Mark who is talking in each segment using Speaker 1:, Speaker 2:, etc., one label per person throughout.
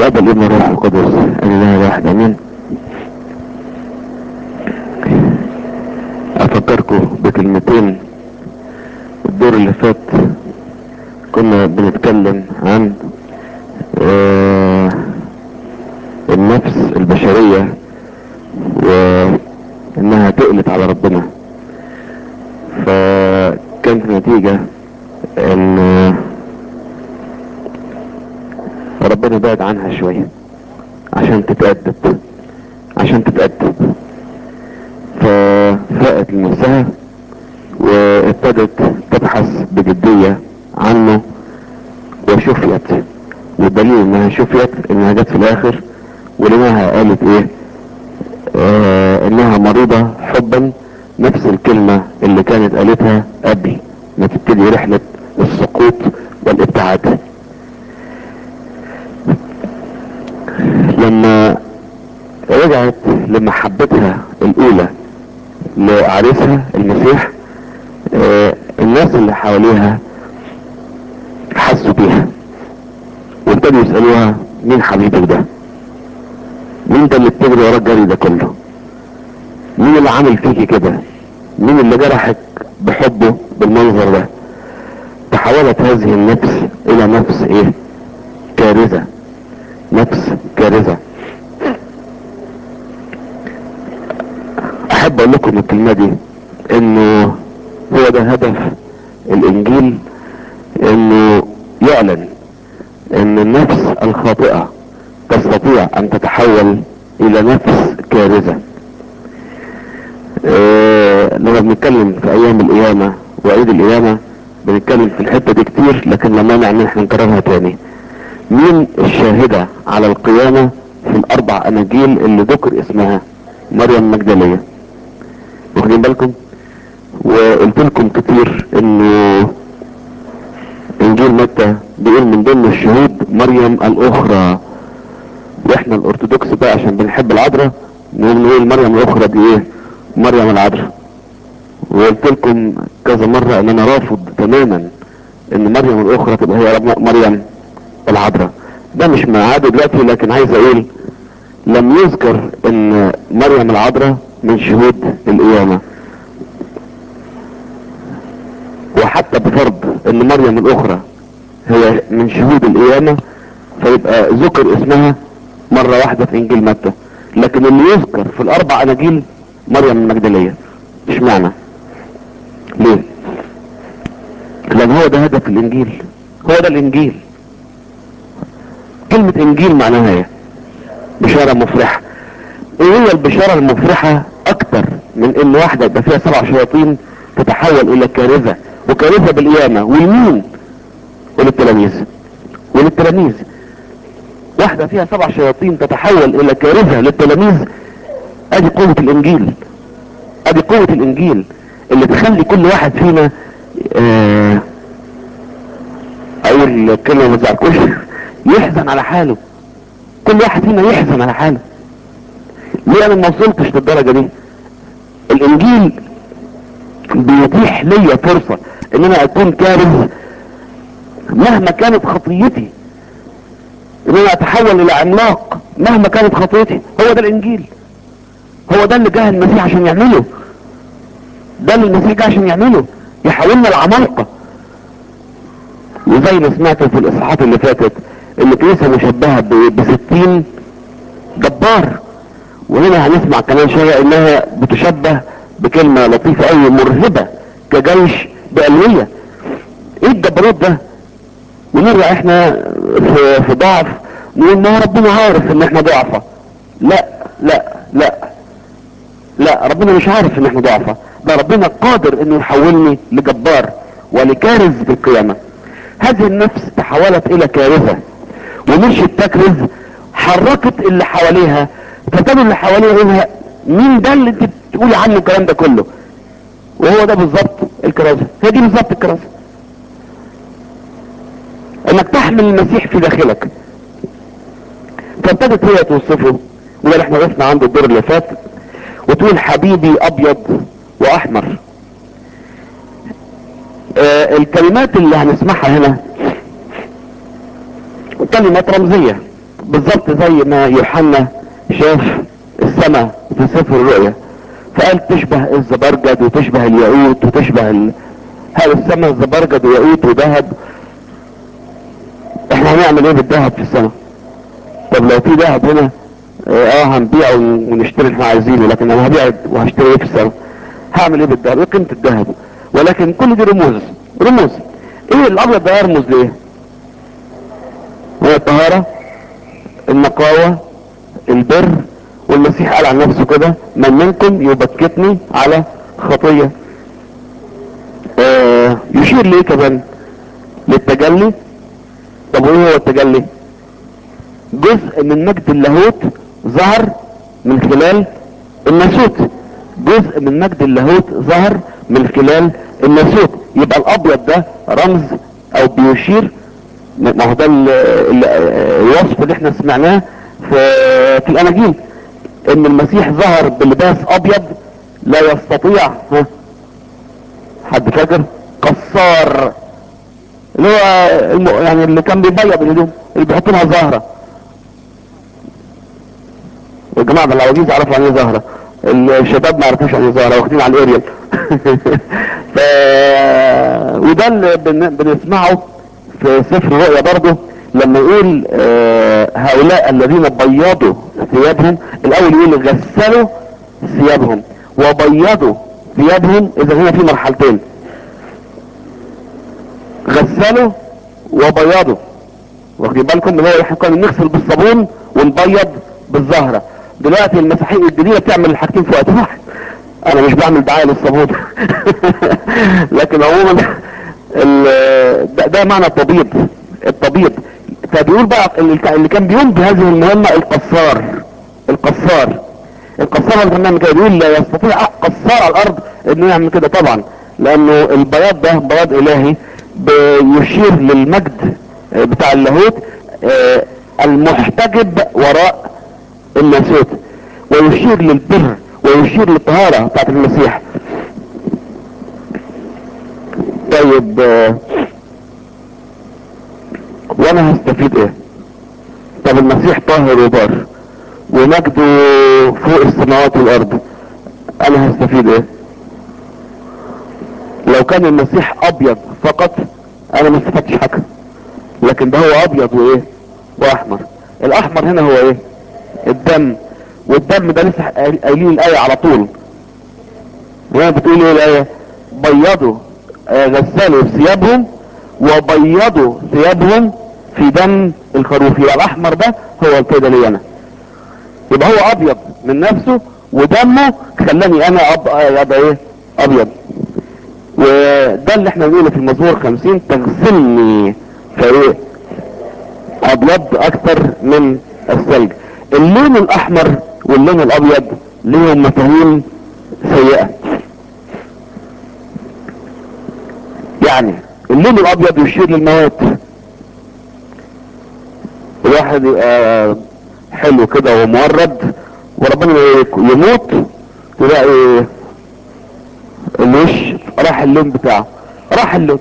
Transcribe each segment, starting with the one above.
Speaker 1: الاب الابن الروح القدس الاله الواحد امين افكركم بكلمتين الدور اللي فات كنا بنتكلم عن آه النفس البشرية وانها تقلت على ربنا فكانت النتيجة ان ربنا بعد عنها شوية عشان تتأدب عشان تتأدب ففاقت لنفسها وابتدت تبحث بجدية عنه وشفيت والدليل انها شفيت انها جت في الاخر ولماها قالت ايه آه انها مريضة حبا نفس الكلمة اللي كانت قالتها قبل ما تبتدي رحلة السقوط والابتعاد لما رجعت لمحبتها الاولى لعريسها المسيح آه الناس اللي حواليها حسوا بيها وابتدوا يسألوها مين حبيبك ده مين ده اللي بتجري ورا الجري ده كله مين اللي عامل فيكي كده مين اللي جرحك بحبه بالمنظر ده تحولت هذه النفس الى نفس ايه كارثة نفس كارثة احب اقول لكم الكلمة دي انه هو ده هدف الانجيل انه يعلن ان النفس الخاطئة تستطيع ان تتحول الى نفس كارثة اه لما بنتكلم في ايام القيامة وعيد القيامة بنتكلم في الحتة دي كتير لكن لا مانع ان احنا نكررها تاني مين الشاهدة على القيامة في الاربع اناجيل اللي ذكر اسمها مريم المجدلية واخدين بالكم وقلت لكم كتير انه انجيل متى بيقول من ضمن الشهود مريم الاخرى واحنا الارثوذكس بقى عشان بنحب العذراء نقول مريم الاخرى دي ايه مريم العذراء وقلت لكم كذا مرة ان انا رافض تماما ان مريم الاخرى تبقى هي مريم العذراء ده مش معاد دلوقتي لكن عايز اقول لم يذكر ان مريم العذراء من شهود القيامة وحتى بفرض ان مريم الاخرى هي من شهود القيامة فيبقى ذكر اسمها مرة واحدة في انجيل متى لكن اللي يذكر في الاربع اناجيل مريم المجدلية مش معنى ليه لان هو ده هدف الانجيل هو ده الانجيل كلمة انجيل معناها ايه بشارة مفرحة ايه هي البشارة المفرحة اكتر من ان واحدة يبقى فيها سبع شياطين تتحول الى كارثة وكارثة بالقيامة والمين وللتلاميذ وللتلاميذ واحدة فيها سبع شياطين تتحول الى كارثة للتلاميذ ادي قوة الانجيل ادي قوة الانجيل اللي تخلي كل واحد فينا اه اقول كلمة ما تزعلكوش يحزن على حاله كل واحد فينا يحزن على حاله ليه انا ما وصلتش للدرجة دي الانجيل بيتيح ليا فرصة ان انا اكون كارث مهما كانت خطيتي ان انا اتحول الى عملاق مهما كانت خطيتي هو ده الانجيل هو ده اللي جه المسيح عشان يعمله ده اللي المسيح جه عشان يعمله يحولنا لعمالقه وزي ما سمعت في الاصحاحات اللي فاتت ان الكنيسه مشبهه بستين جبار وهنا هنسمع كمان شويه انها بتشبه بكلمه لطيفه قوي مرهبه كجيش بألوية ايه الجبروت ده ونرجع احنا في, في ضعف نقول ما ربنا عارف ان احنا ضعفة لا لا لا لا ربنا مش عارف ان احنا ضعفة ده ربنا قادر انه يحولني لجبار ولكارث في القيامة هذه النفس تحولت الى كارثة ومشيت تكرز حركت اللي حواليها فتانوا اللي حواليها يقولها مين ده اللي انت بتقولي عنه الكلام ده كله وهو ده بالظبط الكرازة هي دي بالظبط الكرازة انك تحمل المسيح في داخلك فابتدت هي توصفه وده اللي احنا وقفنا عنده الدور اللي فات وتقول حبيبي ابيض واحمر آه الكلمات اللي هنسمعها هنا كلمات رمزية بالظبط زي ما يوحنا شاف السماء في سفر الرؤيا فقال تشبه الزبرجد وتشبه الياقوت وتشبه ال... هل السماء زبرجد وياقوت وذهب احنا هنعمل ايه بالذهب في السماء طب لو في ذهب هنا اه هنبيعه ونشتري اللي احنا عايزينه لكن انا هبيع وهشتري ايه في السماء هعمل ايه بالذهب ايه قيمه الذهب ولكن كل دي رموز رموز ايه الابيض ده يرمز ليه هو الطهاره النقاوه البر والمسيح قال عن نفسه كده من منكم يبكتني على خطيه آه يشير ليه كمان للتجلي طب وايه هو التجلي جزء من مجد اللاهوت ظهر من خلال الناسوت جزء من مجد اللاهوت ظهر من خلال الناسوت يبقى الابيض ده رمز او بيشير ما هو ده ال- ال- الوصف اللي احنا سمعناه في في الاناجيل ان المسيح ظهر بلباس ابيض لا يستطيع ها حد فاكر قصار اللي هو الم... يعني اللي كان بيبيض الهدوم اللي بيحط لها زهره والجماعه العواجيز يعرفوا يعني ايه زهره الشباب ما يعرفوش يعني ايه زهره واخدين على الاريال ف... وده اللي بن... بنسمعه في سفر الرؤيا برضه لما يقول آه هؤلاء الذين بيضوا ثيابهم الاول يقول غسلوا ثيابهم وبيضوا ثيابهم اذا هنا في مرحلتين غسلوا وبيضوا واخدين بالكم اللي هو احنا كنا نغسل بالصابون ونبيض بالزهره دلوقتي المسيحيه الجديده بتعمل الحاجتين في وقت واحد انا مش بعمل دعايه للصابون لكن عموما ال- ده, ده معنى التبييض التبييض فبيقول بقى اللي كان- اللي كان بيقوم بهذه المهمه القصار القصار القصار اللي كان بيعمل كده بيقول لا يستطيع قصار على الارض انه يعمل كده طبعا لانه البياض ده بياض الهي بيشير للمجد آه، بتاع اللاهوت آه، المحتجب وراء الناسوت ويشير للبر ويشير للطهارة بتاعت المسيح طيب آه، وانا هستفيد ايه طب المسيح طاهر وبار ومجده فوق السماوات والارض انا هستفيد ايه لو كان المسيح ابيض فقط انا ما استفدتش حاجه لكن ده هو ابيض وايه واحمر الاحمر هنا هو ايه الدم والدم ده لسه قايلين الايه على طول وهي بتقول ايه الايه بيضوا آه، غسلوا ثيابهم وبيضوا ثيابهم في دم الخروف يبقى الاحمر ده هو الفايده لي انا يبقى هو ابيض من نفسه ودمه خلاني انا أب... ابقى ايه ابيض وده اللي احنا بنقوله في المزمور 50 تغسلني فايه ابيض اكتر من الثلج اللون الاحمر واللون الابيض ليهم مفاهيم سيئه يعني اللون الابيض يشير للموت الواحد يبقى حلو كده ومورد وربنا يموت تلاقي الوش راح اللون بتاعه راح اللون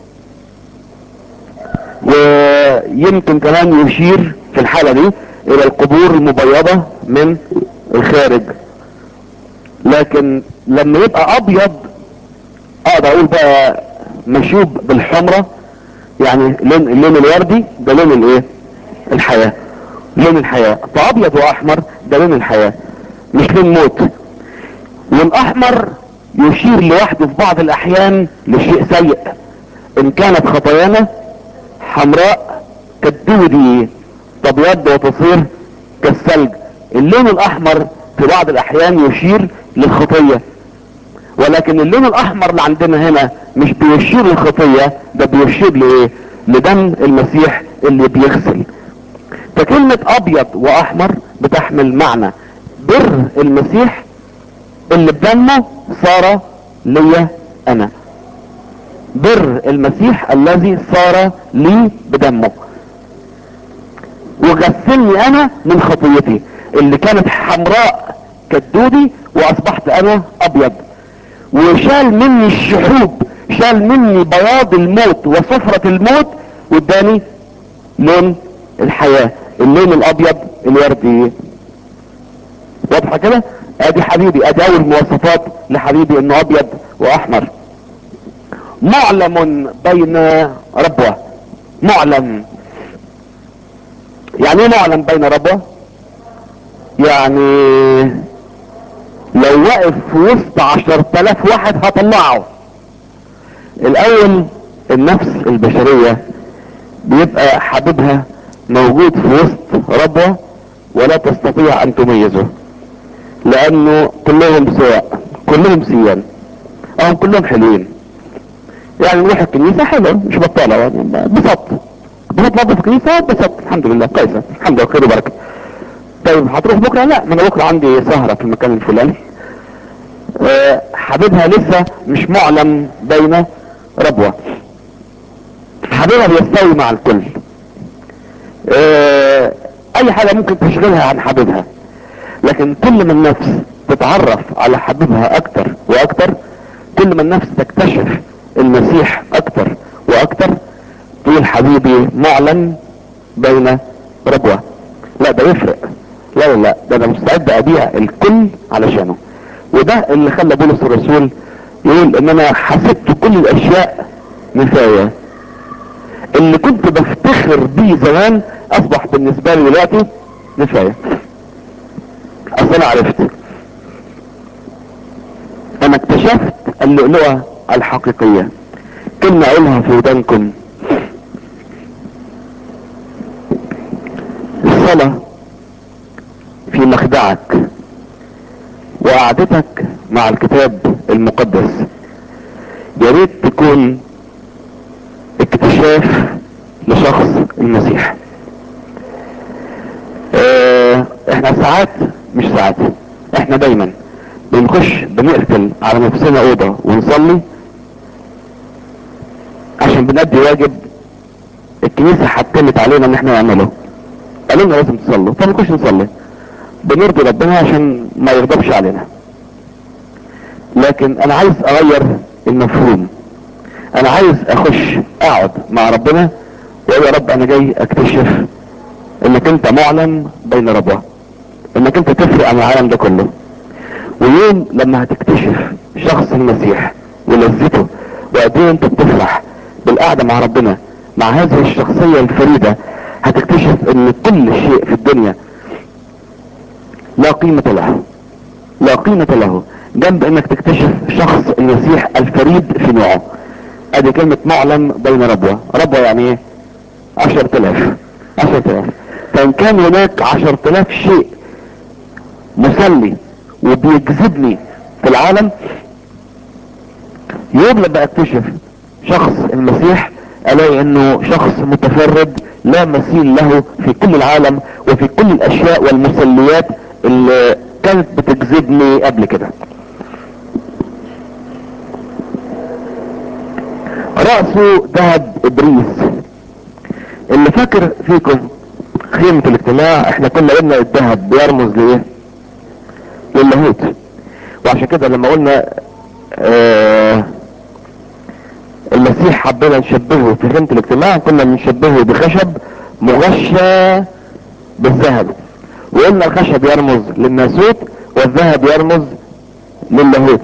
Speaker 1: ويمكن كمان يشير في الحالة دي الى القبور المبيضة من الخارج لكن لما يبقى ابيض اقدر اقول بقى مشوب بالحمرة يعني لون اللون الوردي ده لون الايه الحياة لون الحياة فابيض واحمر ده لون الحياة مش لون موت والاحمر يشير لوحده في بعض الاحيان لشيء سيء ان كانت خطايانا حمراء كالدودي تبيض وتصير كالثلج اللون الاحمر في بعض الاحيان يشير للخطية ولكن اللون الاحمر اللي عندنا هنا مش بيشير للخطية ده بيشير لايه لدم المسيح اللي بيغسل فكلمة ابيض واحمر بتحمل معنى بر المسيح اللي بدمه صار ليا انا بر المسيح الذي صار لي بدمه وغسلني انا من خطيتي اللي كانت حمراء كالدودي واصبحت انا ابيض وشال مني الشحوب شال مني بياض الموت وصفرة الموت واداني لون الحياة اللون الابيض الوردي واضحة كده ادي حبيبي ادي اول مواصفات لحبيبي انه ابيض واحمر معلم بين ربوة معلم يعني ايه معلم بين ربوة يعني لو واقف في وسط عشر تلاف واحد هطلعه الاول النفس البشرية بيبقى حبيبها موجود في وسط ربوة ولا تستطيع ان تميزه لانه كلهم سواء كلهم سيان او كلهم حلوين يعني نروح الكنيسة حلو مش بطالة يعني بسط بنطلع في الكنيسة بسط الحمد لله كويسة الحمد لله خير وبركة طيب هتروح بكرة لا ما انا بكرة عندي سهرة في المكان الفلاني أه حبيبها لسه مش معلم بين ربوة حبيبها بيستوي مع الكل أه اي حاجة ممكن تشغلها عن حبيبها لكن كل ما النفس تتعرف على حبيبها اكتر واكتر كل ما النفس تكتشف المسيح اكتر واكتر تقول حبيبي معلن بين ربوة لا ده يفرق لا لا لا ده انا مستعد ابيع الكل علشانه وده اللي خلى بولس الرسول يقول ان انا حسبت كل الاشياء نفاية اللي كنت بفتخر بيه زمان اصبح بالنسبة لي دلوقتي نفاية اصل انا عرفت انا اكتشفت اللؤلؤة الحقيقية كلمة اقولها في ودانكم الصلاة في مخدعك وقعدتك مع الكتاب المقدس يا ريت تكون اكتشاف لشخص المسيح اه احنا ساعات مش ساعات احنا دايما بنخش بنقفل على نفسنا اوضة ونصلي عشان بنأدي واجب الكنيسة حتمت علينا ان احنا نعمله قالوا لنا لازم تصلوا فنخش نصلي بنرضي ربنا عشان ما يغضبش علينا لكن انا عايز اغير المفهوم انا عايز اخش اقعد مع ربنا واقول يا رب انا جاي اكتشف انك انت معلن بين ربنا انك انت تفرق عن العالم ده كله ويوم لما هتكتشف شخص المسيح ولذته وقد ايه انت بتفرح بالقعده مع ربنا مع هذه الشخصيه الفريده هتكتشف ان كل شيء في الدنيا لا قيمة له لا قيمة له جنب انك تكتشف شخص المسيح الفريد في نوعه ادي كلمة معلم بين ربوة ربوة يعني ايه عشر تلاف عشر تلاف فان كان هناك عشر تلاف شيء مسلي وبيجذبني في العالم يوم لما اكتشف شخص المسيح الاقي انه شخص متفرد لا مثيل له في كل العالم وفي كل الاشياء والمسليات اللي كانت بتجذبني قبل كده رأسه ذهب ابريس اللي فاكر فيكم خيمة الاجتماع احنا كنا قلنا الذهب بيرمز لايه للاهوت وعشان كده لما قلنا آه المسيح حبينا نشبهه في خيمة الاجتماع كنا بنشبهه بخشب مغشى بالذهب وقلنا الخشب يرمز للناسوت والذهب يرمز للاهوت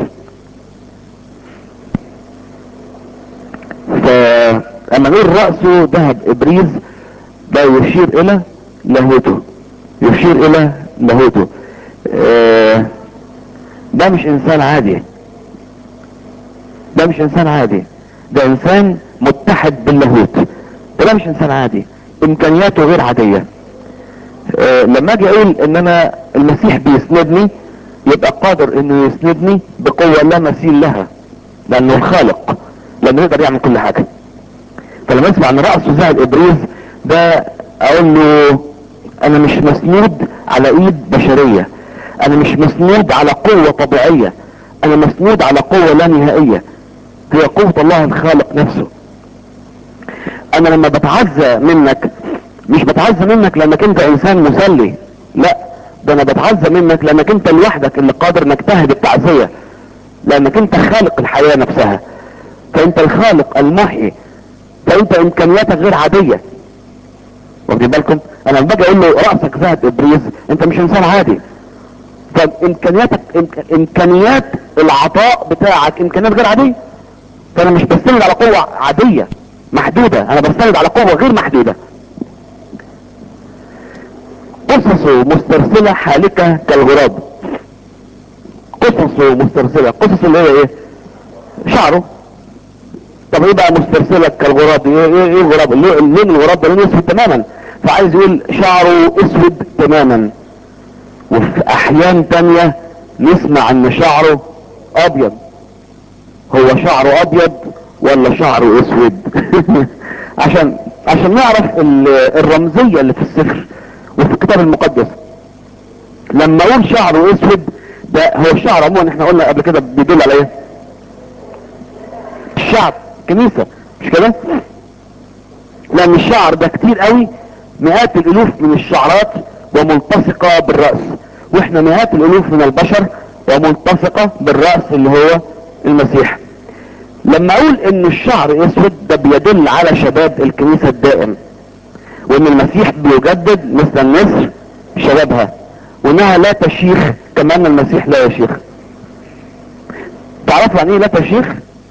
Speaker 1: فاما نقول رأسه ذهب ابريز ده يشير الى لاهوته يشير الى لاهوته آه ده مش انسان عادي ده مش انسان عادي ده انسان متحد باللاهوت ده مش انسان عادي امكانياته غير عادية أه لما اجي اقول ان انا المسيح بيسندني يبقى قادر انه يسندني بقوة لا مثيل لها لانه الخالق لانه يقدر يعمل كل حاجة فلما اسمع ان رأسه زي الابريز ده اقول له انا مش مسنود على ايد بشرية انا مش مسنود على قوة طبيعية انا مسنود على قوة لا نهائية هي قوة الله الخالق نفسه انا لما بتعزى منك مش بتعزى منك لانك انت انسان مسلي لا ده انا بتعزى منك لانك انت لوحدك اللي قادر انك تهدي التعزية لانك انت خالق الحياة نفسها فانت الخالق المحيي فانت امكانياتك غير عادية واخدين بالكم انا لما باجي اقول له راسك ذهب ابريز انت مش انسان عادي فامكانياتك إمك- امكانيات العطاء بتاعك امكانيات غير عاديه فانا مش بستند على قوه عاديه محدوده انا بستند على قوه غير محدوده قصص مسترسله حالكه كالغراب قصص مسترسله قصص اللي هي ايه شعره طب ايه بقى مسترسله كالغراب ايه ايه, إيه الغراب ليه ليه الغراب ده لونه اسود تماما فعايز يقول شعره اسود تماما وفي احيان تانية نسمع ان شعره ابيض هو شعره ابيض ولا شعره اسود عشان عشان نعرف ال- الرمزية اللي في السفر وفي الكتاب المقدس لما اقول شعره اسود ده هو الشعر عموما احنا قلنا قبل كده بيدل على ايه الشعب كنيسة مش كده لان الشعر ده كتير قوي مئات الالوف من الشعرات وملتصقة بالرأس واحنا مئات الالوف من البشر وملتصقة بالرأس اللي هو المسيح لما اقول ان الشعر اسود ده بيدل على شباب الكنيسة الدائم وان المسيح بيجدد مثل النسر شبابها وانها لا تشيخ كما ان المسيح لا يشيخ تعرفوا يعني ايه لا تشيخ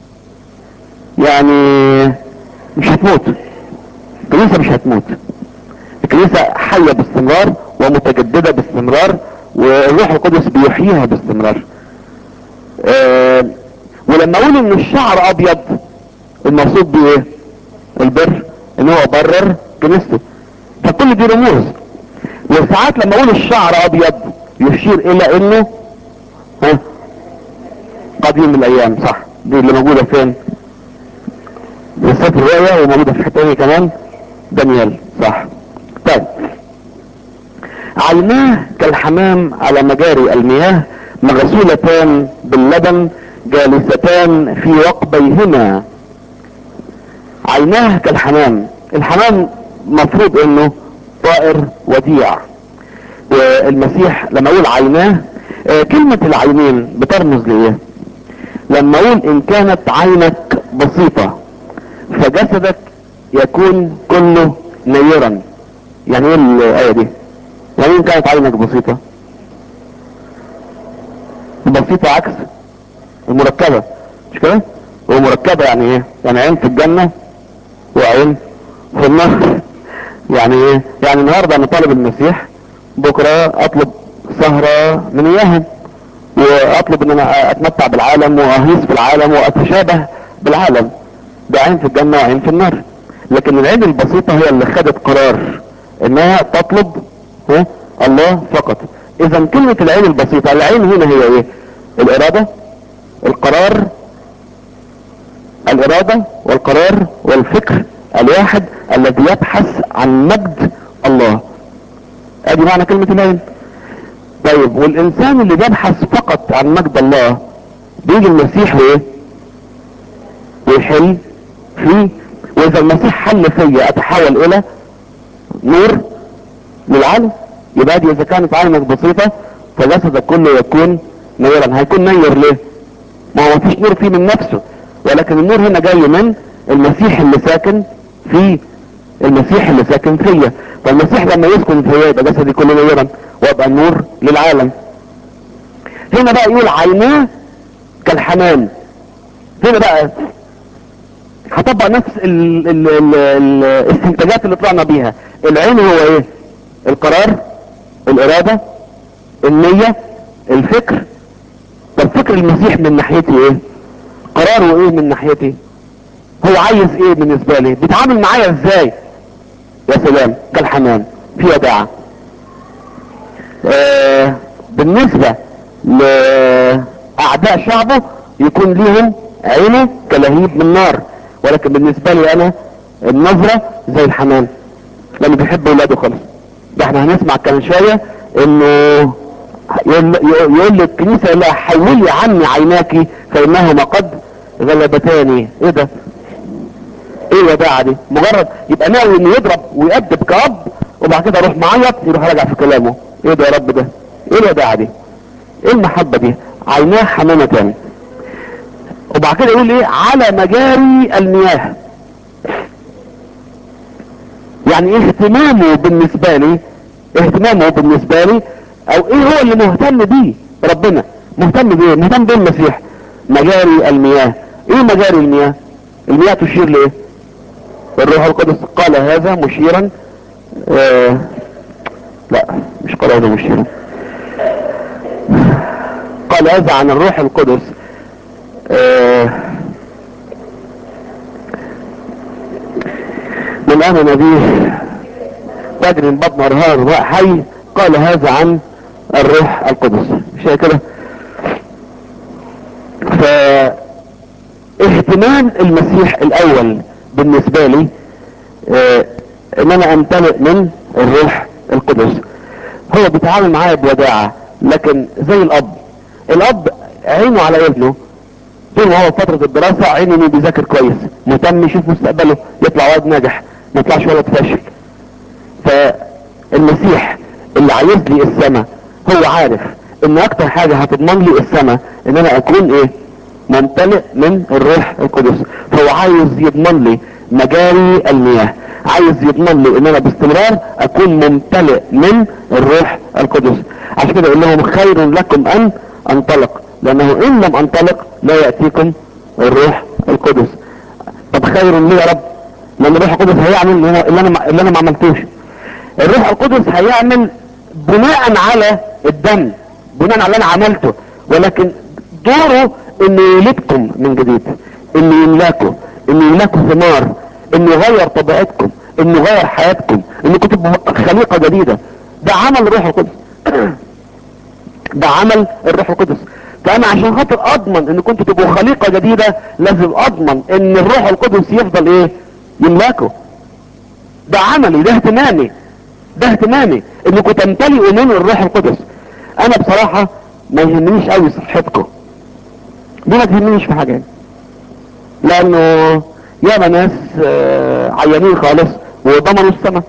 Speaker 1: يعني مش هتموت الكنيسة مش هتموت الكنيسة حية باستمرار ومتجددة باستمرار والروح القدس بيحييها باستمرار آه ولما اقول ان الشعر ابيض المقصود بيه ايه البر ان هو برر كنيسته فكل دي رموز وساعات لما اقول الشعر ابيض يشير الى انه ها قديم الايام صح دي اللي موجودة فين في سفر الرؤيا وموجودة في حتة تانية كمان دانيال صح طيب عيناه كالحمام على مجاري المياه مغسولتان باللبن جالستان في وقبيهما عيناه كالحمام الحمام مفروض انه طائر وديع والمسيح لما اقول عيناه آه، كلمة العينين بترمز لايه لما اقول ان كانت عينك بسيطة فجسدك يكون كله نيرا يعني ايه الايه دي يعني ان كانت عينك بسيطة بسيطة عكس المركبة مش كده ومركبة يعني ايه يعني عين في الجنة وعين في النار يعني ايه يعني النهاردة انا طالب المسيح بكرة اطلب سهرة من اياهم واطلب ان انا اتمتع بالعالم واهيص في العالم واتشابه بالعالم ده عين في الجنة وعين في النار لكن العين البسيطة هي اللي خدت قرار انها تطلب ها الله فقط اذا كلمة العين البسيطة العين هنا هي ايه الارادة القرار الارادة والقرار والفكر الواحد الذي يبحث عن مجد الله ادي معنى كلمة العين طيب والانسان اللي بيبحث فقط عن مجد الله بيجي المسيح وايه ويحل فيه واذا المسيح حل فيا اتحول الى نور للعالم يبقى دي اذا كانت عينك بسيطة فجسدك كله يكون نيرا هيكون نير ليه ما هو مفيش نور فيه من نفسه ولكن النور هنا جاي من المسيح اللي ساكن فيه المسيح اللي ساكن فيا فالمسيح لما يسكن فيا يبقى جسدي كله نيرا وابقى النور للعالم هنا بقى يقول عيناه كالحمام هنا بقى هطبق نفس ال ال ال ال الاستنتاجات اللي طلعنا بيها العين هو ايه القرار الارادة النية الفكر طب فكر المسيح من ناحيتي ايه قراره ايه من ناحيتي هو عايز ايه بالنسبة لي بيتعامل معايا ازاي يا سلام كالحمام في وداعة آه بالنسبة لأعداء شعبه يكون ليهم عينه كلهيب من نار ولكن بالنسبة لي انا النظرة زي الحمام لانه بيحب ولاده خالص ده احنا هنسمع كمان شوية انه يقول, يقول للكنيسة يقول لها حولي عني عيناك فانهما قد غلبتاني ايه ده ايه الوداعة دي مجرد يبقى ناوي انه يضرب ويأدب كأب وبعد كده يروح معيط يروح راجع في كلامه ايه ده يا رب ده ايه الوداعة دي ايه المحبة دي عيناه حمامة تاني وبعد كده يقول ايه على مجاري المياه يعني اهتمامه بالنسبة لي اهتمامه بالنسبة لي او ايه هو اللي مهتم بيه ربنا مهتم بيه مهتم بيه المسيح مجاري المياه ايه مجاري المياه المياه تشير لايه الروح القدس قال هذا مشيرا آه لا مش قال هذا مشيرا قال هذا عن الروح القدس آه من امن به تجري من بطن انهار ماء حي قال هذا عن الروح القدس مش كده فاهتمام المسيح الاول بالنسبة لي اه ان انا امتلئ من الروح القدس هو بيتعامل معايا بوداعة لكن زي الاب الاب عينه على ابنه طول ما هو فترة الدراسة عينه انه بيذاكر كويس مهتم يشوف مستقبله يطلع واد ناجح ما يطلعش ولد فاشل فالمسيح اللي عايز لي السماء هو عارف ان اكتر حاجة هتضمن لي السماء ان انا اكون ايه ممتلئ من الروح القدس فهو عايز يضمن لي مجاري المياه عايز يضمن لي ان انا باستمرار اكون ممتلئ من الروح القدس عشان كده يقول لهم خير لكم ان انطلق لانه ان لم انطلق لا يأتيكم الروح القدس طب خير ليه يا رب لان الروح القدس هيعمل اللي انا اللي انا ما عملتوش الروح القدس هيعمل بناء على الدم بناء على اللي انا عملته ولكن دوره انه يلدكم من جديد انه يملاكوا انه يملاكوا ثمار انه يغير طبيعتكم انه يغير حياتكم انكم تبقوا خليقة جديدة ده عمل الروح القدس ده عمل الروح القدس فانا عشان خاطر اضمن ان كنتوا تبقوا خليقة جديدة لازم اضمن ان الروح القدس يفضل ايه يملاكوا ده عملي ده اهتمامي ده اهتمامي انكم تمتلئوا من الروح القدس انا بصراحة ما يهمنيش قوي صحتكم دي ما تهمنيش في حاجة لانه ياما ناس عيانين خالص وضمنوا السماء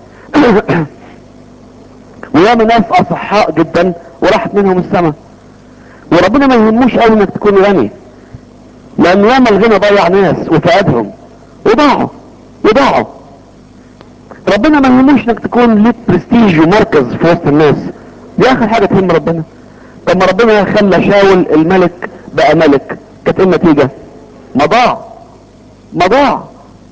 Speaker 1: وياما ناس اصحاء جدا وراحت منهم السماء وربنا ما يهموش قوي انك تكون غني لان ياما الغنى ضيع ناس وفقدهم وضاعوا وضاعوا ربنا ما يهموش انك تكون ليك برستيج ومركز في وسط الناس دي اخر حاجة تهم ربنا طب ما ربنا خلى شاول الملك بقى ملك كانت ايه النتيجة ما ضاع ما ضاع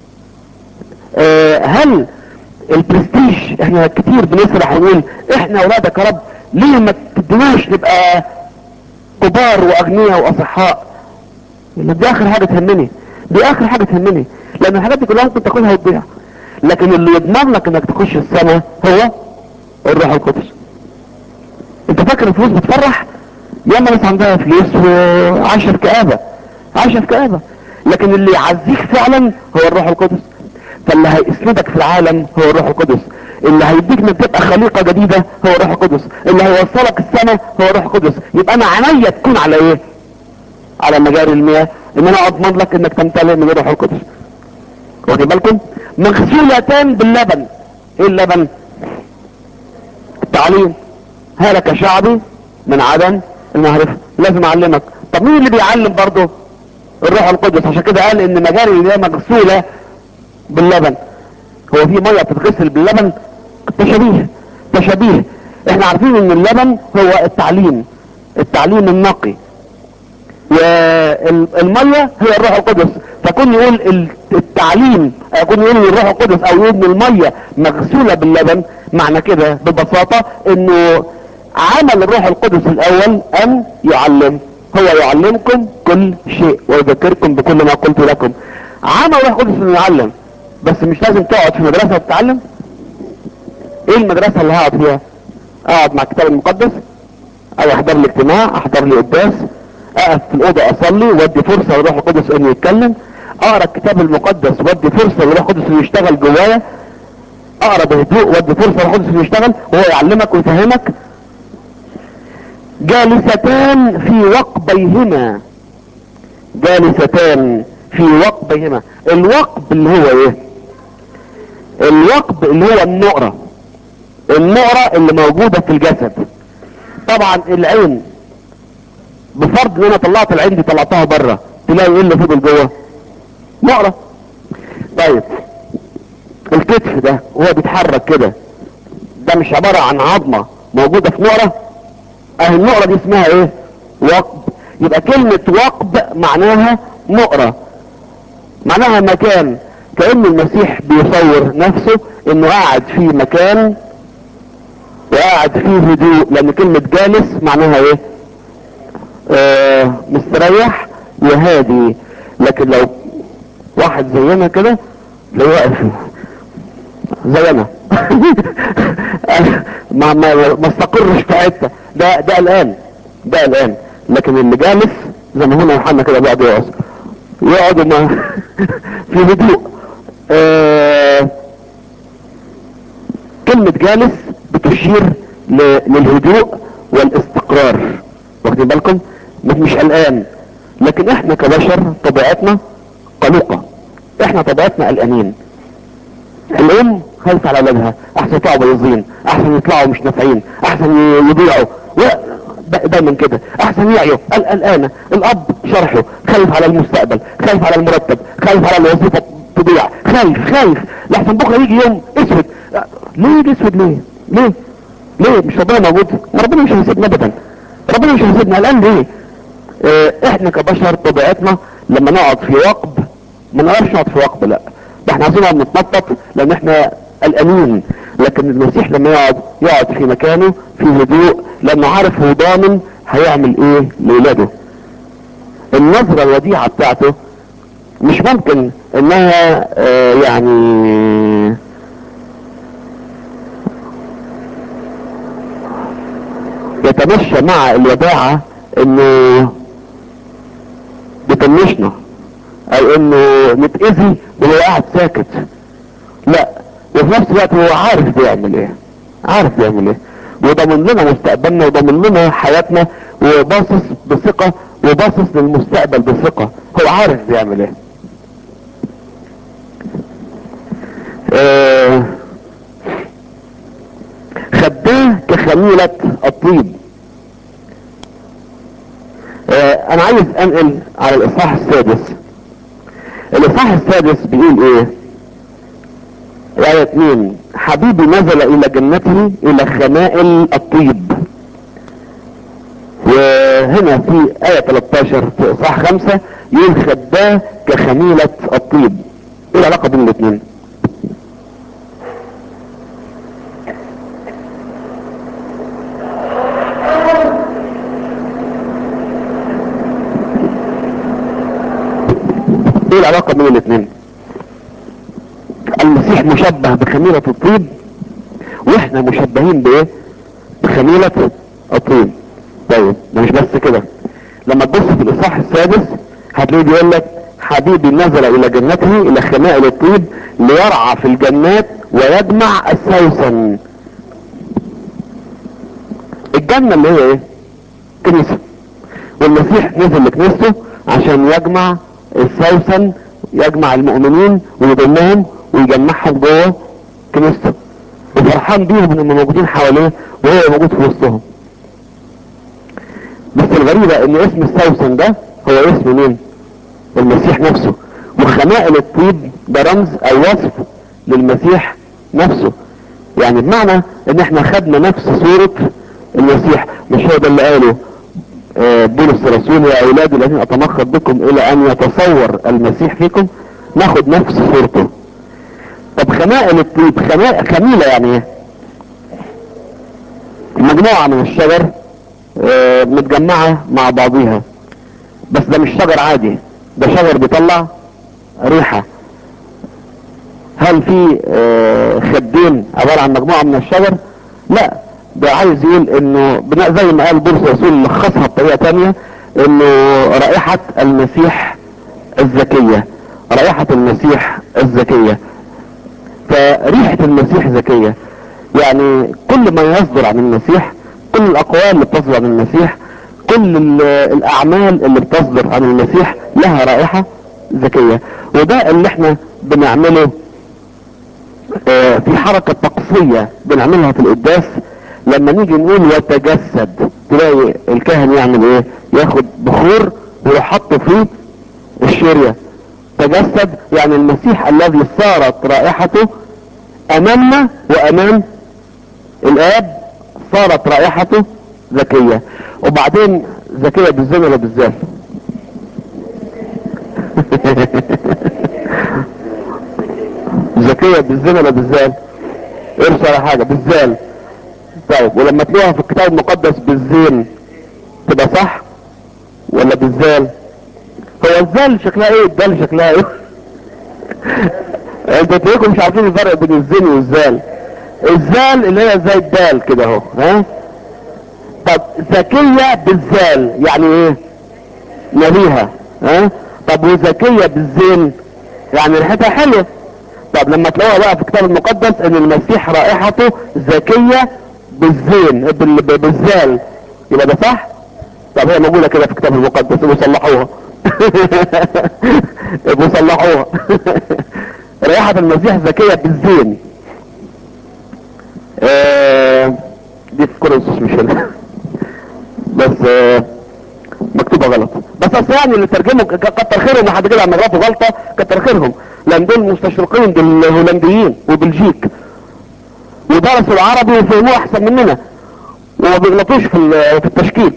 Speaker 1: آه هل البرستيج احنا كتير بنسرح ونقول احنا اولادك يا رب ليه ما تدناش نبقى كبار واغنياء واصحاء دي اخر حاجة تهمني دي اخر حاجة تهمني لان الحاجات دي كلها ممكن تاخدها وتضيع لكن اللي يضمن لك انك تخش السماء هو الروح القدس انت فاكر الفلوس بتفرح ياما ناس عندها فلوس وعايشه في كآبة عايشه في كآبة لكن اللي يعزيك فعلا هو الروح القدس فاللي هيسندك في العالم هو الروح القدس اللي هيديك انك تبقى خليقة جديدة هو الروح القدس اللي هيوصلك السماء هو الروح القدس يبقى انا عينيا تكون على ايه على مجاري المياه ان انا اضمن لك انك تمتلئ من الروح القدس واخد بالكم مغسولتان باللبن ايه اللبن التعليم هلك شعبي من عدم المعرفة لازم اعلمك طب مين اللي بيعلم برضه الروح القدس عشان كده قال ان مجاري المياه مغسولة باللبن هو في مية بتتغسل باللبن تشابيه تشابيه احنا عارفين ان اللبن هو التعليم التعليم النقي والمية هي الروح القدس فكون يقول التعليم يكون يقول الروح القدس او يقول ان المية مغسولة باللبن معنى كده ببساطة انه عمل الروح القدس الاول ان يعلم هو يعلمكم كل شيء ويذكركم بكل ما قلت لكم عمل الروح القدس انه يعلم بس مش لازم تقعد في مدرسة تتعلم ايه المدرسة اللي هقعد فيها اقعد مع الكتاب المقدس او احضر لي اجتماع احضر لي قداس اقف في الاوضه اصلي وادي فرصه للروح القدس انه يتكلم اقرا الكتاب المقدس وادي فرصه للروح القدس انه يشتغل جوايا اقرا بهدوء وادي فرصه للروح القدس انه يشتغل وهو يعلمك ويفهمك جالستان في وقبيهما جالستان في وقبيهما الوقب اللي هو ايه الوقب اللي هو النقرة النقرة اللي موجودة في الجسد طبعا العين بفرض ان انا طلعت العين دي طلعتها بره تلاقي ايه اللي فضل جوه نقرة طيب الكتف ده وهو بيتحرك كده ده مش عبارة عن عظمة موجودة في نقرة اهي النقرة دي اسمها ايه وقب يبقى كلمة وقب معناها نقرة معناها مكان كأن المسيح بيصور نفسه انه قاعد في مكان وقاعد فيه هدوء لان كلمة جالس معناها ايه آه مستريح وهادي لكن لو واحد زينا كده لو واقف زي انا ما ما ما استقرش في حته ده ده الان ده الان لكن اللي جالس زي ما هنا يوحنا كده بيقعد يقعد يقعدوا ما في هدوء آه كلمة جالس بتشير ل- للهدوء والاستقرار واخدين بالكم مش قلقان لكن احنا كبشر طبيعتنا قلقة احنا طبيعتنا قلقانين الام خايفة على اولادها احسن يطلعوا بايظين احسن يطلعوا مش نافعين احسن ي- يضيعوا و- دا- دايما كده احسن يعيوا قل- قلقانة الاب شرحه خايف على المستقبل خايف على المرتب خايف على الوظيفة تضيع خايف خايف لحسن بكرة يجي يوم اسود ليه يجي اسود ليه ليه ليه مش ربنا موجود ما ربنا مش هيسيبنا ابدا ربنا مش هيسيبنا الان ليه اه احنا كبشر طبيعتنا لما نقعد في وقب ما نعرفش نقعد في وقب لا ده احنا عايزين نقعد نتنطط لان احنا قلقانين لكن المسيح لما يقعد يقعد في مكانه في هدوء لانه عارف هو ضامن هيعمل ايه لاولاده النظرة الوديعة بتاعته مش ممكن انها اه يعني يتمشى مع الوداعة انه بيطنشنا او انه نتأذي وهو قاعد ساكت لا وفي نفس الوقت هو عارف بيعمل ايه عارف بيعمل ايه وضمن لنا مستقبلنا وضمن لنا حياتنا وباصص بثقة وباصص للمستقبل بثقة هو عارف بيعمل ايه آه خداه كخميلة الطيب آه انا عايز انقل على الاصحاح السادس الاصحاح السادس بيقول ايه آية 2 حبيبي نزل الى جنته الى خمائل الطيب وهنا في آية 13 في اصحاح 5 يقول خداه كخميلة الطيب ايه العلاقة بين الاثنين ايه العلاقة بين الاثنين المسيح مشبه بخميلة الطيب واحنا مشبهين بايه بخميلة الطيب طيب ده مش بس كده لما تبص في الاصحاح السادس هتلاقيه بيقول لك حبيبي نزل الى جنته الى خمائل الطيب ليرعى في الجنات ويجمع السوسن الجنة اللي هي ايه كنيسة والمسيح نزل لكنيسته عشان يجمع السوسن يجمع المؤمنين ويضمهم ويجمعهم جوه كنيسته وفرحان بيهم انهم موجودين حواليه وهو موجود في وسطهم بس الغريبة ان اسم السوسن ده هو اسم مين المسيح نفسه وخمائل الطيب ده رمز او وصف للمسيح نفسه يعني بمعنى ان احنا خدنا نفس صورة المسيح مش هو ده اللي قاله آه، بولس الرسول يا اولادي الذين اتمخض بكم الى ان يتصور المسيح فيكم ناخد نفس صورته طب خمائل الطيب خما- خميلة يعني ايه مجموعة من الشجر آه، متجمعة مع بعضيها بس ده مش شجر عادي ده شجر بيطلع ريحة هل في آه، خدين عبارة عن مجموعة من الشجر لا ده عايز يقول انه بناء زي ما قال بولس الرسول لخصها بطريقة تانية انه رائحة المسيح الزكية رائحة المسيح الزكية فريحة المسيح زكية يعني كل ما يصدر عن المسيح كل الاقوال اللي بتصدر عن المسيح كل ال- الاعمال اللي بتصدر عن المسيح لها رائحة زكية وده اللي احنا بنعمله آه، في حركة طقسية بنعملها في القداس لما نيجي نقول وتجسد تلاقي الكاهن يعمل ايه ياخد بخور ويروح حاطه فيه الشرية تجسد يعني المسيح الذي صارت رائحته امامنا وامام الاب صارت رائحته ذكية وبعدين ذكية بالزين ولا بالزال ذكية بالزين ولا بالزال ارسل على حاجة بالزال طيب ولما تلاقيها في الكتاب المقدس بالزين تبقى صح ولا بالزال هو الزال شكلها ايه الدال شكلها ايه انتوا تلاقيكم مش عارفين الفرق بين الزين والزال الزال اللي هي زي الدال كده اهو ها طب ذكية بالزال يعني ايه نبيها ها طب وذكية بالزين يعني ريحتها حلوة طب لما تلاقوها بقى في الكتاب المقدس ان المسيح رائحته ذكية بالزين بال- ب- بالزال يبقى ده صح طب هي موجودة كده في الكتاب المقدس يبقوا صلحوها يبقوا صلحوها رائحة المسيح ذكية بالزين آه، دي في كورنثوس مش هنا بس آه، مكتوبة غلط بس اصل يعني اللي ترجموا ك- كتر خيرهم لحد كده عم غلطوا غلطة كتر خيرهم لان دول مستشرقين دول هولنديين وبلجيك ودرسوا العربي وفهموه احسن مننا وما بيغلطوش في ال- في التشكيل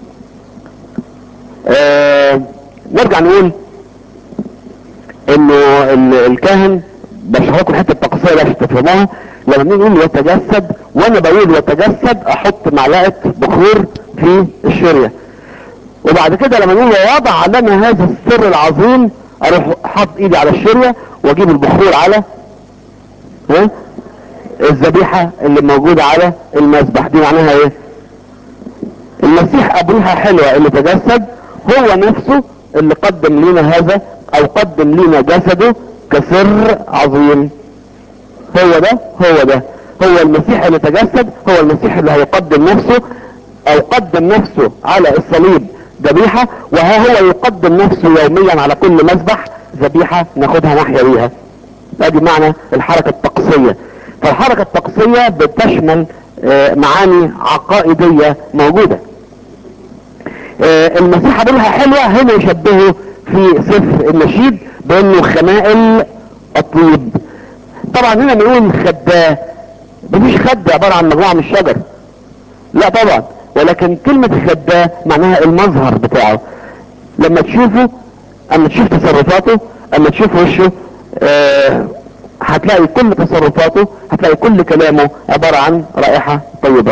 Speaker 1: آه نرجع نقول انه ال- الكاهن بشرح لكم الحته التقصيه دي عشان تفهموها لما بنيجي نقول يتجسد وانا بقول يتجسد احط معلقه بخور في الشريه وبعد كده لما نقول وضع لنا هذا السر العظيم اروح حاط ايدي على الشريه واجيب البخور على ها الذبيحه اللي موجوده على المذبح دي معناها ايه المسيح ابوها حلوة اللي تجسد هو نفسه اللي قدم لنا هذا او قدم لنا جسده كسر عظيم هو ده هو ده هو المسيح اللي تجسد هو المسيح اللي هيقدم نفسه او قدم نفسه على الصليب ذبيحة وها هو يقدم نفسه يوميا على كل مذبح ذبيحة ناخدها ناحية بيها ادي معنى الحركة الطقسية فالحركة الطقسية بتشمل آه، معاني عقائدية موجودة آه، المسيح لها حلوة هنا يشبهه في سفر النشيد بانه خمائل الطيب طبعا هنا بنقول خداه مفيش خد عبارة عن مجموعة من الشجر لا طبعا ولكن كلمة خداه معناها المظهر بتاعه لما تشوفه اما تشوف تصرفاته اما تشوف وشه آه هتلاقي كل تصرفاته هتلاقي كل كلامه عبارة عن رائحة طيبة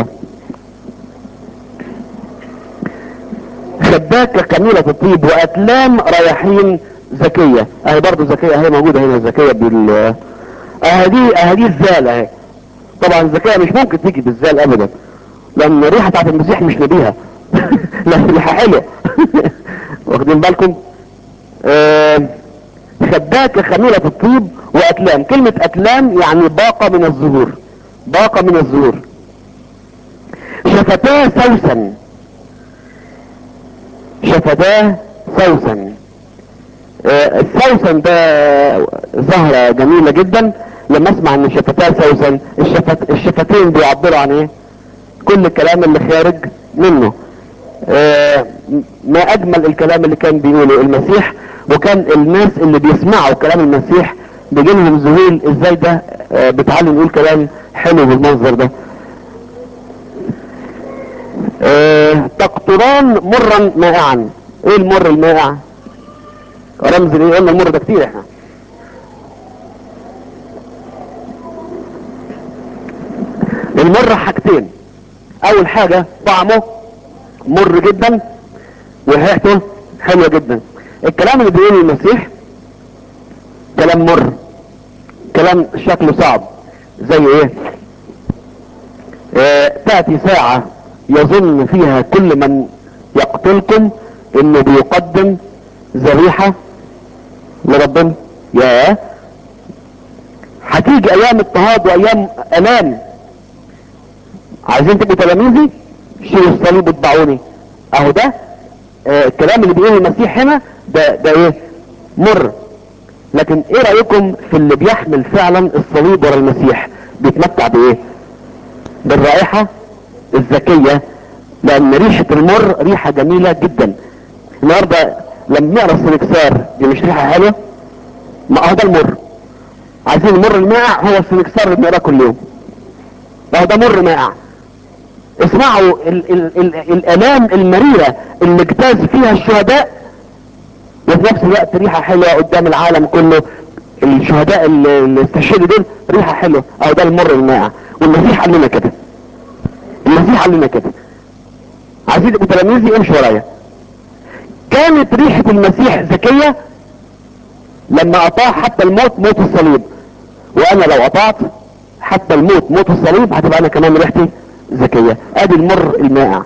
Speaker 1: شباك كميلة الطيب وأتلام رياحين ذكية اهي برضو ذكية اهي موجودة هنا ذكية بال اهدي اهدي الزال اهي طبعا الذكية مش ممكن تيجي بالزال ابدا لان الريحة بتاعت المسيح مش نبيها لا ريحة حلوة واخدين بالكم آه شباك خميلة الطيب وأتلام كلمة أتلام يعني باقة من الزهور باقة من الزهور شفتاه سوسن شفتاه سوسن آه، السوسن ده زهرة جميلة جدا لما اسمع ان شفتاه سوسن الشفت الشفتين بيعبروا عن ايه كل الكلام اللي خارج منه آه، ما اجمل الكلام اللي كان بيقوله المسيح وكان الناس اللي بيسمعوا كلام المسيح بيجي لهم ذهول ازاي ده آه، بيتعلم يقول كلام حلو بالمنظر ده آه، تقطران مرا مائعا ايه المر المائع رمز الايه قلنا المر ده كتير احنا المر حاجتين اول حاجة طعمه مر جدا وريحته حلوة جدا الكلام اللي بيقوله المسيح كلام مر كلام شكله صعب زي ايه آه تأتي ساعة يظن فيها كل من يقتلكم انه بيقدم ذبيحة لربنا يا هتيجي ايام اضطهاد وايام الام عايزين تبقوا تلاميذي شيلوا الصليب واتبعوني اهو ده آه الكلام اللي بيقوله المسيح هنا ده ده ايه مر لكن ايه رأيكم في اللي بيحمل فعلا الصليب ورا المسيح بيتمتع بايه بالرائحة الذكية لان ريحة المر ريحة جميلة جدا النهاردة لما نقرا السنكسار دي مش ريحة حلوة ما هو ده المر عايزين المر المائع هو السنكسار اللي بنقراه كل يوم اهو ده مر مائع اسمعوا ال ال ال الالام المريرة اللي اجتاز فيها الشهداء وفي نفس الوقت ريحة حلوة قدام العالم كله الشهداء اللي اللي استشهدوا دول ريحة حلوة او ده المر المائع والمسيح قال لنا كده المسيح قال لنا كده عايزين تبقوا تلاميذي امشوا ورايا كانت ريحة المسيح ذكية لما اطاع حتى الموت موت الصليب وانا لو اطعت حتى الموت موت الصليب هتبقى انا كمان ريحتي ذكية ادي المر المائع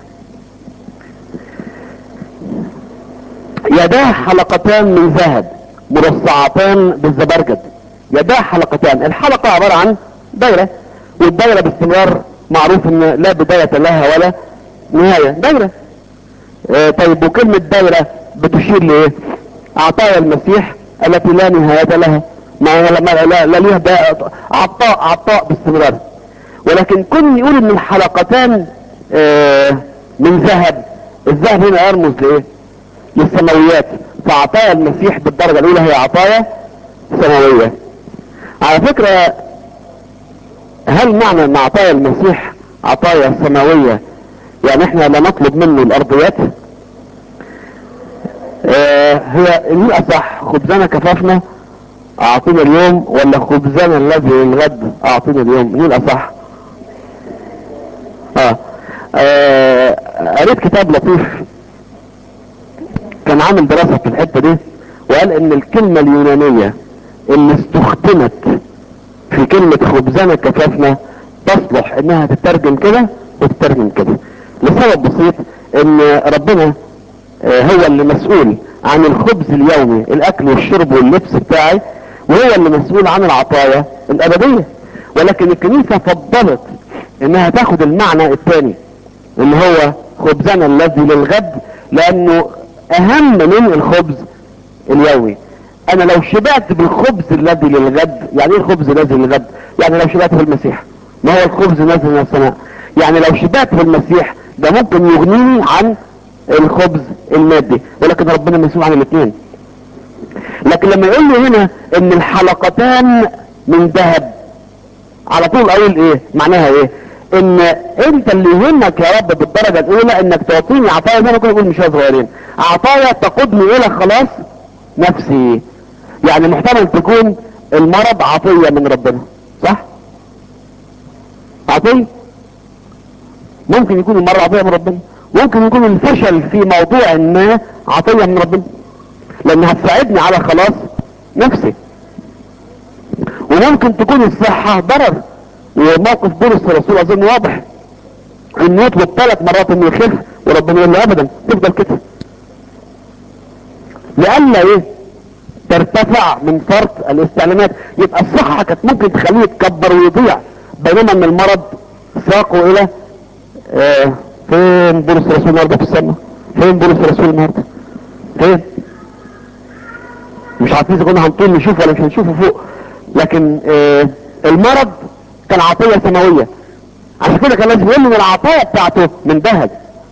Speaker 1: يداه حلقتان من ذهب مرصعتان بالزبرجد يداه حلقتان الحلقة عبارة عن دايرة والدايرة باستمرار معروف ان لا بداية لها ولا نهاية دايرة آه طيب وكلمة دايرة بتشير لايه عطايا المسيح التي لا نهاية لها ما لا, لا, لا ليها دا- عطاء عطاء باستمرار ولكن كن يقول ان الحلقتان آه من ذهب الذهب هنا يرمز لايه للسماويات فعطايا المسيح بالدرجة الاولى هي عطايا سماوية على فكرة هل معنى ان عطايا المسيح عطايا سماوية يعني احنا لا نطلب منه الارضيات آه هي ليه اصح خبزنا كفافنا اعطينا اليوم ولا خبزنا الذي للغد اعطينا اليوم مين الاصح آه. اه قريت كتاب لطيف كان عامل دراسة في الحتة دي وقال ان الكلمة اليونانية اللي استخدمت في كلمة خبزنا كفافنا تصلح انها تترجم كده وتترجم كده لسبب بسيط ان ربنا آه، هو اللي مسؤول عن الخبز اليومي الاكل والشرب واللبس بتاعي وهو اللي مسؤول عن العطايا الابدية ولكن الكنيسة فضلت انها تاخد المعنى الثاني اللي هو خبزنا الذي للغد لانه اهم من الخبز اليومي انا لو شبعت بالخبز الذي للغد يعني ايه الخبز الذي للغد يعني لو شبعت في المسيح ما هو الخبز نازل من السماء يعني لو شبعت في المسيح ده ممكن يغنيني عن الخبز المادي ولكن ربنا مسؤول عن الاثنين لكن لما يقول لي هنا ان الحلقتان من ذهب على طول اقول ايه معناها ايه ان انت اللي يهمك يا رب بالدرجة الاولى انك تعطيني عطايا زي ما كنا بنقول مش صغيرين عطايا تقودني الى خلاص نفسي يعني محتمل تكون المرض عطية من ربنا صح عطية ممكن يكون المرض عطية من ربنا ممكن يكون الفشل في موضوع ما عطية من ربنا لانها تساعدني على خلاص نفسي وممكن تكون الصحة ضرر وموقف بولس الرسول اظن واضح انه يطلب ثلاث مرات انه يخف وربنا يقول له ابدا تفضل كده لألا ايه ترتفع من فرط الاستعلامات يبقى الصحة كانت ممكن تخليه يتكبر ويضيع بينما ان المرض ساقه الى آه فين بولس الرسول النهارده في السماء فين بولس الرسول النهارده فين مش عارفين اذا كنا هنطول نشوف ولا مش هنشوفه فوق لكن آه المرض كان عطية سماوية عشان كده كان لازم يقول ان العطايا بتاعته من ذهب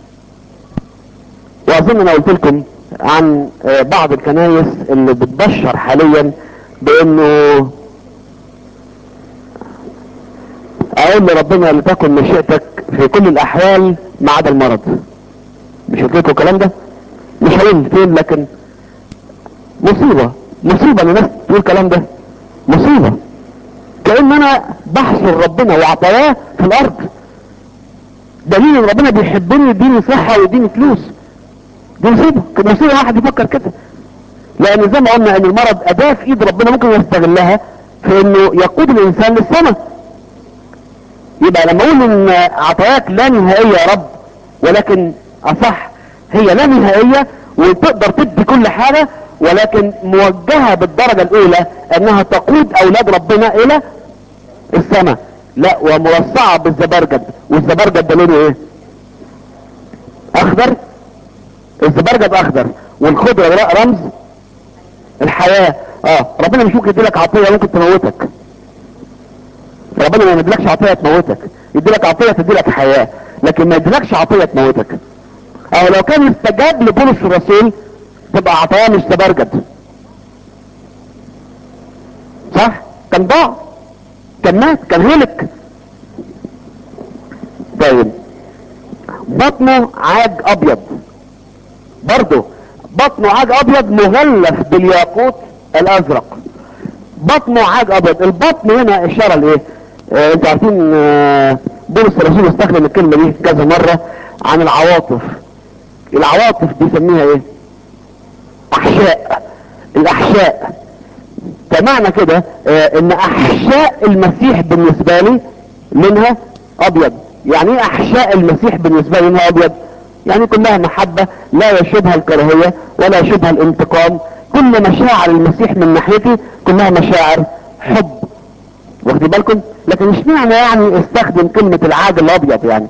Speaker 1: واظن انا قلت لكم عن آه، بعض الكنايس اللي بتبشر حاليا بانه اقول لربنا لتكن مشيئتك في كل الاحوال ما عدا المرض مش قلت لكم الكلام ده مش هقول فين لكن مصيبة مصيبة ان الناس تقول الكلام ده مصيبة كأن انا بحصر ربنا وعطاياه في الارض دليل ان ربنا بيحبني ويديني صحة ويديني فلوس دي مصيبة كان مصيبة واحد يفكر كده لان زي ما قلنا ان المرض اداة في ايد ربنا ممكن يستغلها في انه يقود الانسان للسماء يبقى لما اقول ان عطاياك لا نهائية يا رب ولكن اصح هي لا نهائية وتقدر تدي كل حاجة ولكن موجهة بالدرجة الاولى انها تقود اولاد ربنا الى السماء لا ومرصعة بالزبرجد والزبرجد ده لونه ايه اخضر الزبرجد اخضر والخضرة ر- رمز الحياة اه ربنا مش ممكن يديلك عطية ممكن تموتك ربنا ما يديلكش عطية تموتك يديلك عطية تديلك حياة لكن ما يديلكش عطية تموتك او لو كان استجاب لبولس الرسول تبقى عطايا مش تبرجد صح كان ضاع كان مات كان هلك طيب بطنه عاج ابيض برضه بطنه عاج ابيض مغلف بالياقوت الازرق بطنه عاج ابيض البطن هنا اشاره لايه آه انتوا عارفين آه بولس الرسول استخدم الكلمه دي كذا مره عن العواطف العواطف بيسميها ايه احشاء الاحشاء فمعنى كده آه ان احشاء المسيح بالنسبه لي لونها ابيض يعني ايه احشاء المسيح بالنسبه لي لونها ابيض يعني كلها محبة لا يشبه الكراهية ولا يشبه الانتقام كل مشاعر المسيح من ناحيتي كلها مشاعر حب واخدين بالكم لكن مش معنى يعني استخدم كلمة العاج الابيض يعني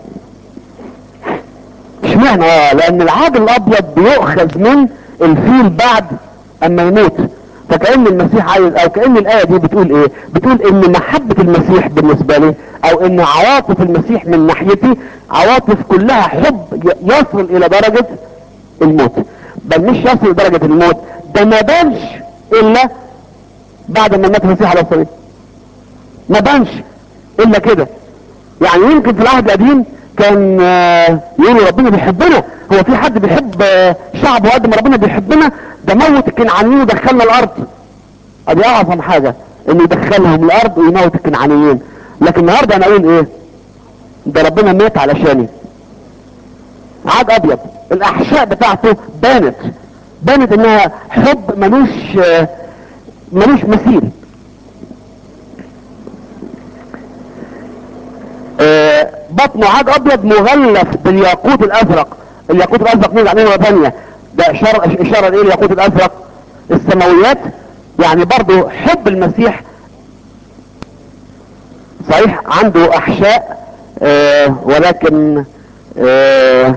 Speaker 1: مش معنى اه لان العاج الابيض بيؤخذ من الفيل بعد اما يموت فكأن المسيح عايز او كأن الآية دي بتقول ايه بتقول ان محبة المسيح بالنسبة لي او ان عواطف المسيح من ناحيتي عواطف كلها حب يصل الى درجة الموت بل مش يصل لدرجة الموت ده ما بانش الا بعد ما مات المسيح على الصليب ما بانش الا كده يعني يمكن في العهد القديم كان يقولوا ربنا بيحبنا هو في حد بيحب شعبه قد ما ربنا بيحبنا ده موت الكنعانيين ودخلنا الارض ادي اعظم حاجة انه يدخلهم الارض ويموت الكنعانيين لكن النهاردة انا اقول ايه ده ربنا مات علشاني عاد ابيض الاحشاء بتاعته بانت بانت انها حب ملوش ملوش مثيل آه بطنه عاد ابيض مغلف بالياقوت الازرق الياقوت الازرق نرجع عليه مره ثانيه ده اشاره اشاره لايه الياقوت الازرق السماويات يعني برضو حب المسيح صحيح عنده احشاء آه ولكن آه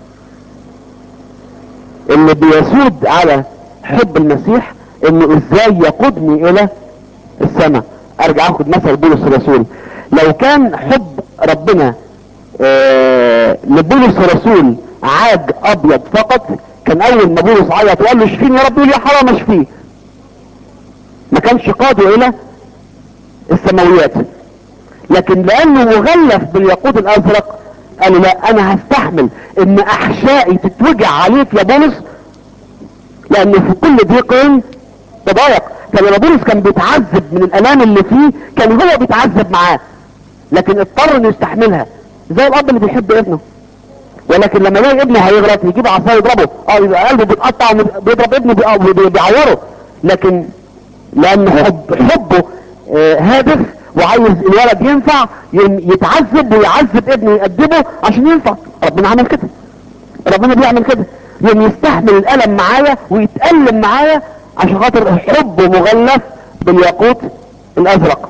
Speaker 1: اللي بيسود على حب المسيح انه ازاي يقودني الى السماء ارجع اخد مثل بولس الرسول لو كان حب ربنا آه لبولس الرسول عاج ابيض فقط كان اول ما بولس عيط وقال له اشفيني يا رب يقول يا حرام اشفيه ما كانش قاده الى السماويات لكن لانه مغلف بالياقوت الازرق قال لا انا هستحمل ان احشائي تتوجع عليك يا بولس لان في كل ضيق تضايق فلما بولس كان بيتعذب من الالام اللي فيه كان هو بيتعذب معاه لكن اضطر انه يستحملها زي الاب اللي بيحب ابنه ولكن لما يلاقي ابنه هيغلط يجيب عصايه يضربه اه يبقى قلبه بيتقطع بيضرب ابنه بيعوره لكن لان حب حبه آه هادف وعايز الولد ينفع يتعذب ويعذب ابنه يأدبه عشان ينفع ربنا عمل كده ربنا بيعمل كده يوم يستحمل الألم معايا ويتألم معايا عشان خاطر حبه مغلف بالياقوت الأزرق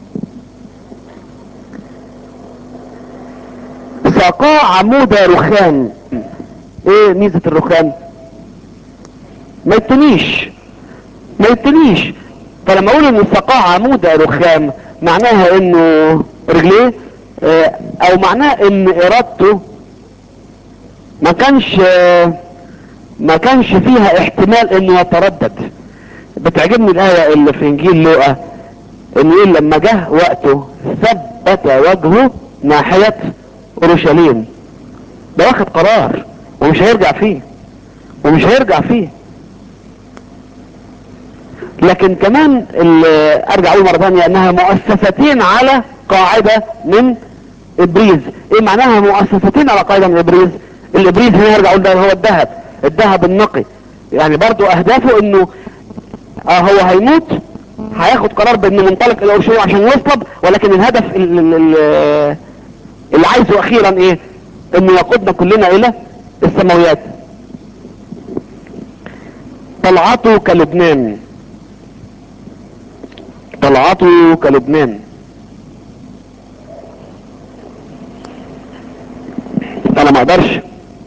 Speaker 1: ساقاه عمود رخام ايه ميزة الرخام ما يتنيش ما يتنيش فلما اقول ان ساقاه عمود رخام معناها انه رجليه اه او معناه ان ارادته ما كانش اه ما كانش فيها احتمال انه يتردد بتعجبني الايه اللي في انجيل لوقا انه يقول لما جه وقته ثبت وجهه ناحيه اورشليم ده واخد قرار ومش هيرجع فيه ومش هيرجع فيه لكن كمان ارجع اقول مره ثانيه انها مؤسستين على قاعده من ابريز ايه معناها مؤسستين على قاعده من ابريز الابريز هنا ارجع اقول ده هو الذهب الذهب النقي يعني برضو اهدافه انه اه هو هيموت هياخد قرار بانه منطلق الى اورشليم عشان يصلب ولكن الهدف اللي عايزه اخيرا ايه انه يقودنا كلنا الى السماويات طلعته كلبنان طلعته كلبنان انا ما اقدرش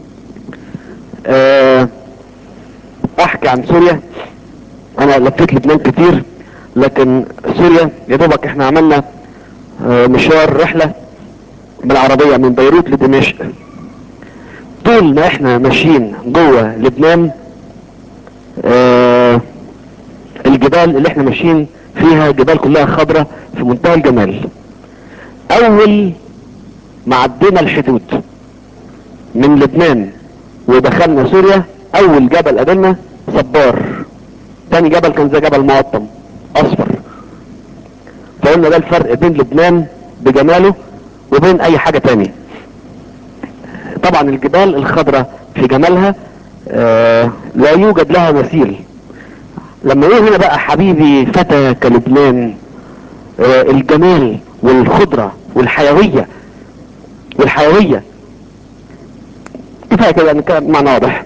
Speaker 1: احكي عن سوريا انا لفيت لبنان كتير لكن سوريا يا دوبك احنا عملنا مشوار رحلة بالعربية من بيروت لدمشق طول ما احنا ماشيين جوه لبنان اه الجبال اللي احنا ماشيين فيها جبال كلها خضرة في منتهى الجمال اول ما عدينا الحدود من لبنان ودخلنا سوريا اول جبل قابلنا صبار تاني جبل كان زي جبل مقطم اصفر فقلنا ده الفرق بين لبنان بجماله وبين اي حاجة تاني طبعا الجبال الخضراء في جمالها آه لا يوجد لها مثيل لما يقول هنا بقى حبيبي فتى كلبنان آه الجمال والخضرة والحيوية والحيوية كفاية كده نتكلم معنى واضح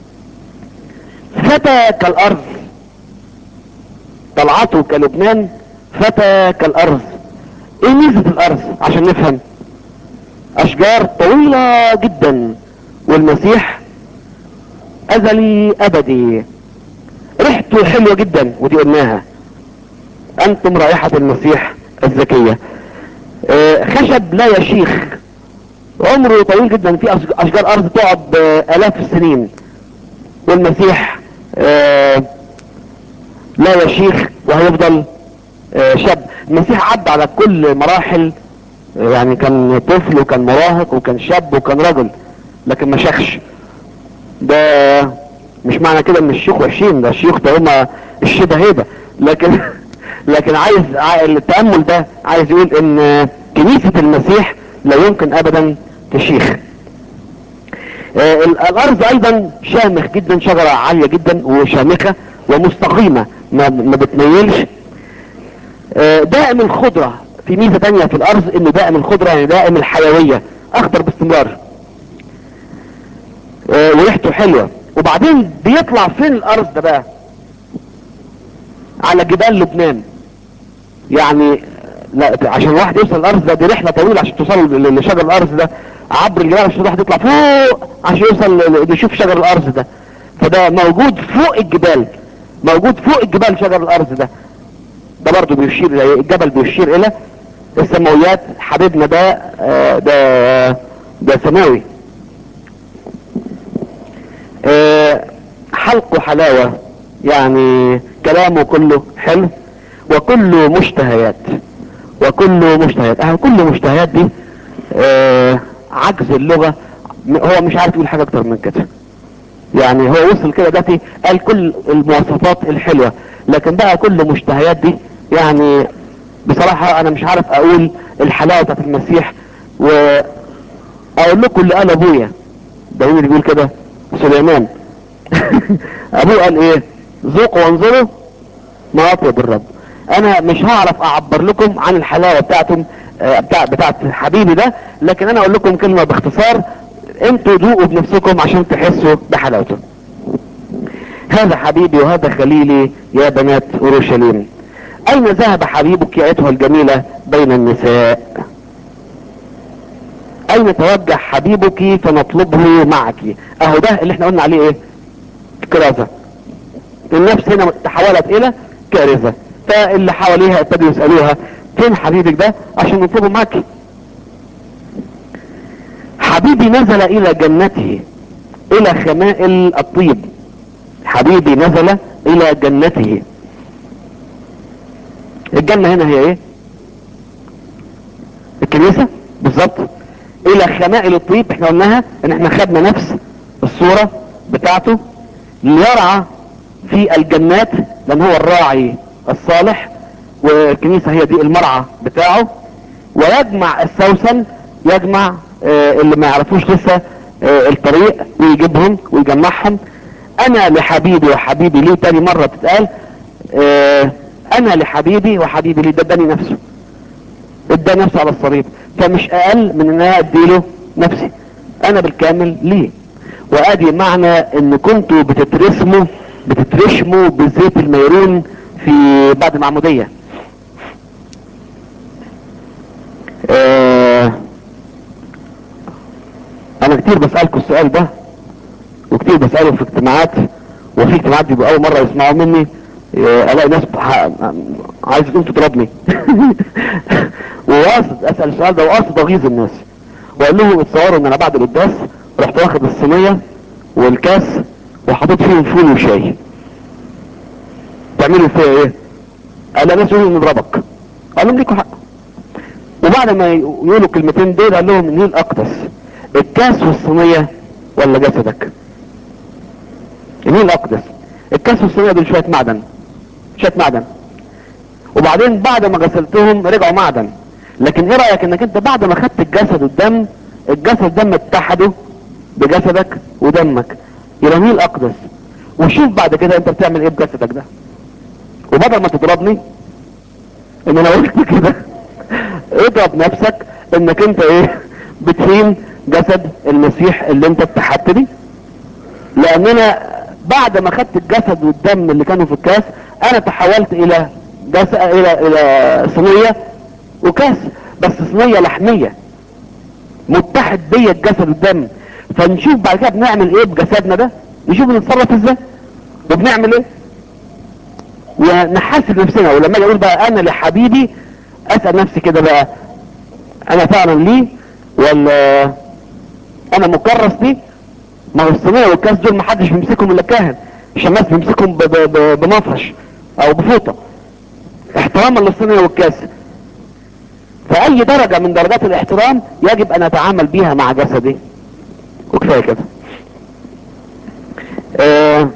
Speaker 1: فتى كالارض طلعته كلبنان فتى كالارض ايه ميزة الارض عشان نفهم اشجار طويلة جدا والمسيح ازلي ابدي ريحته حلوة جدا ودي قلناها انتم رائحة المسيح الذكية اه خشب لا يشيخ عمره طويل جدا في اشجار ارض تقعد الاف السنين والمسيح اه لا يشيخ وهيفضل اه شاب المسيح عدى على كل مراحل يعني كان طفل وكان مراهق وكان شاب وكان رجل لكن ما شخش ده مش معنى كده ان الشيوخ وحشين ده الشيوخ ده هما الشبه هيبة لكن لكن عايز التأمل ده عايز يقول ان كنيسة المسيح لا يمكن ابدا تشيخ آه الارض ايضا شامخ جدا شجرة عالية جدا وشامخة ومستقيمة ما, ما بتميلش آه دائم الخضرة في ميزة تانية في الارض انه دائم الخضرة يعني دائم الحيوية اخضر باستمرار آه وريحته حلوة وبعدين بيطلع فين الارض ده بقى على جبال لبنان يعني لا عشان الواحد يوصل الارض ده دي رحلة طويلة عشان توصل لشجر الارض ده عبر الجبال عشان الواحد يطلع فوق عشان يوصل يشوف شجر الارض ده فده موجود فوق الجبال موجود فوق الجبال شجر الارض ده ده برضه بيشير الجبل بيشير الى السماويات حبيبنا ده آه ده ده سماوي آه حلقه حلاوة يعني كلامه كله حلو وكله مشتهيات وكله مشتهيات اه كل مشتهيات دي آه عجز اللغة هو مش عارف يقول حاجة اكتر من كده يعني هو وصل كده داتي قال كل المواصفات الحلوة لكن بقى كل مشتهيات دي يعني بصراحة انا مش عارف اقول الحلاوة بتاعت المسيح واقول لكم اللي قال ابويا ده مين اللي بيقول كده سليمان ابوه قال ايه ذوقوا وانظروا ما اطيب الرب انا مش هعرف اعبر لكم عن الحلاوة بتاعتهم بتاع بتاعت حبيبي ده لكن انا اقول لكم كلمة باختصار انتوا ذوقوا بنفسكم عشان تحسوا بحلاوته هذا حبيبي وهذا خليلي يا بنات اورشليم اين ذهب حبيبك يا ايتها الجميلة بين النساء اين توجه حبيبك فنطلبه معك اهو ده اللي احنا قلنا عليه ايه كرازة النفس هنا تحولت الى كارثة فاللي حواليها ابتدوا يسألوها فين حبيبك ده عشان نطلبه معك حبيبي نزل الى جنته الى خمائل الطيب حبيبي نزل الى جنته الجنة هنا هي ايه الكنيسة بالظبط الى خمائل الطيب احنا قلناها ان احنا خدنا نفس الصورة بتاعته ليرعى في الجنات لان هو الراعي الصالح والكنيسة هي دي المرعى بتاعه ويجمع السوسن يجمع آه اللي ما يعرفوش لسه آه الطريق ويجيبهم ويجمعهم انا لحبيبي وحبيبي ليه تاني مرة تتقال آه انا لحبيبي وحبيبي ليه ده اداني نفسه ادى نفسه على الصليب فمش اقل من ان انا اديله نفسي انا بالكامل ليه وادي معنى ان كنتوا بتترسموا بتترشموا بزيت الميرون في بعد المعمودية آه انا كتير بسألكم السؤال ده وكتير بسأله في اجتماعات وفي اجتماعات بيبقوا اول مرة يسمعوا مني آه الاقي ناس عايز تقوم تضربني وقاصد اسأل السؤال ده وقاصد اغيظ الناس واقول لهم اتصوروا ان انا بعد القداس رحت واخد الصينية والكاس وحطيت فيهم فول وشاي تعملوا فيها ايه قال الناس يقولوا نضربك قال لهم ليكوا حق وبعد ما يقولوا الكلمتين دول قال لهم مين الاقدس الكاس والصينيه ولا جسدك مين الاقدس الكاس والصينيه دول شويه معدن شويه معدن وبعدين بعد ما غسلتهم رجعوا معدن لكن ايه رايك انك انت بعد ما خدت الجسد والدم الجسد والدم اتحدوا بجسدك ودمك يبقى مين الاقدس وشوف بعد كده انت بتعمل ايه بجسدك ده وبدل ما تضربني ان انا قلت كده اضرب نفسك انك انت ايه بتهين جسد المسيح اللي انت اتحدت بيه لان انا بعد ما خدت الجسد والدم اللي كانوا في الكاس انا تحولت الى جسد الى الى صينيه وكاس بس صينيه لحميه متحد بيا الجسد والدم فنشوف بعد كده بنعمل ايه بجسدنا ده نشوف بنتصرف ازاي وبنعمل ايه ونحاسب نفسنا ولما اجي اقول بقى انا لحبيبي اسال نفسي كده بقى انا فعلا ليه ولا انا مكرس ليه ما هو الصينيه والكاس دول ما حدش بيمسكهم الا الكاهن الشماس بيمسكهم ب- ب- ب- بمفرش او بفوطه احتراما للصينيه والكاس فاي درجه من درجات الاحترام يجب ان اتعامل بيها مع جسدي وكفايه كده آه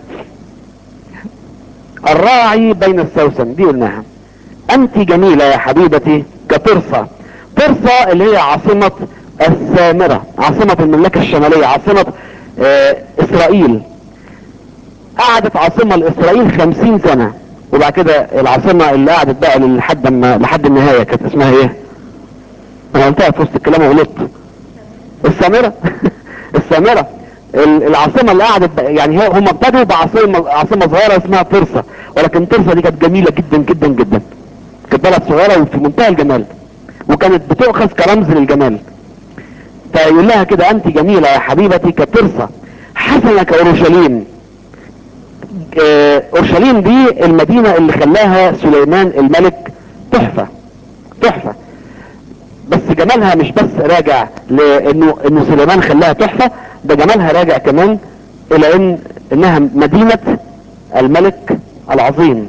Speaker 1: الراعي بين السوسن دي قلناها انت جميلة يا حبيبتي كترسة ترسة اللي هي عاصمة السامرة عاصمة المملكة الشمالية عاصمة آه اسرائيل قعدت عاصمة لاسرائيل خمسين سنة وبعد كده العاصمة اللي قعدت بقى لحد ما لحد النهاية كانت اسمها ايه انا قلتها في وسط الكلام وغلطت السامرة السامرة ال- العاصمة اللي قعدت بقى- يعني هي- هم ابتدوا بعاصمة عاصمة صغيرة اسمها ترسا ولكن ترسا دي كانت جميلة جدا جدا جدا كانت بلد صغيرة وفي منتهى الجمال وكانت بتؤخذ كرمز للجمال فيقول لها كده انت جميلة يا حبيبتي كترسا حسنة كأورشليم آه، اورشليم دي المدينة اللي خلاها سليمان الملك تحفة تحفة بس جمالها مش بس راجع لانه انه سليمان خلاها تحفة ده جمالها راجع كمان الى ان انها مدينة الملك العظيم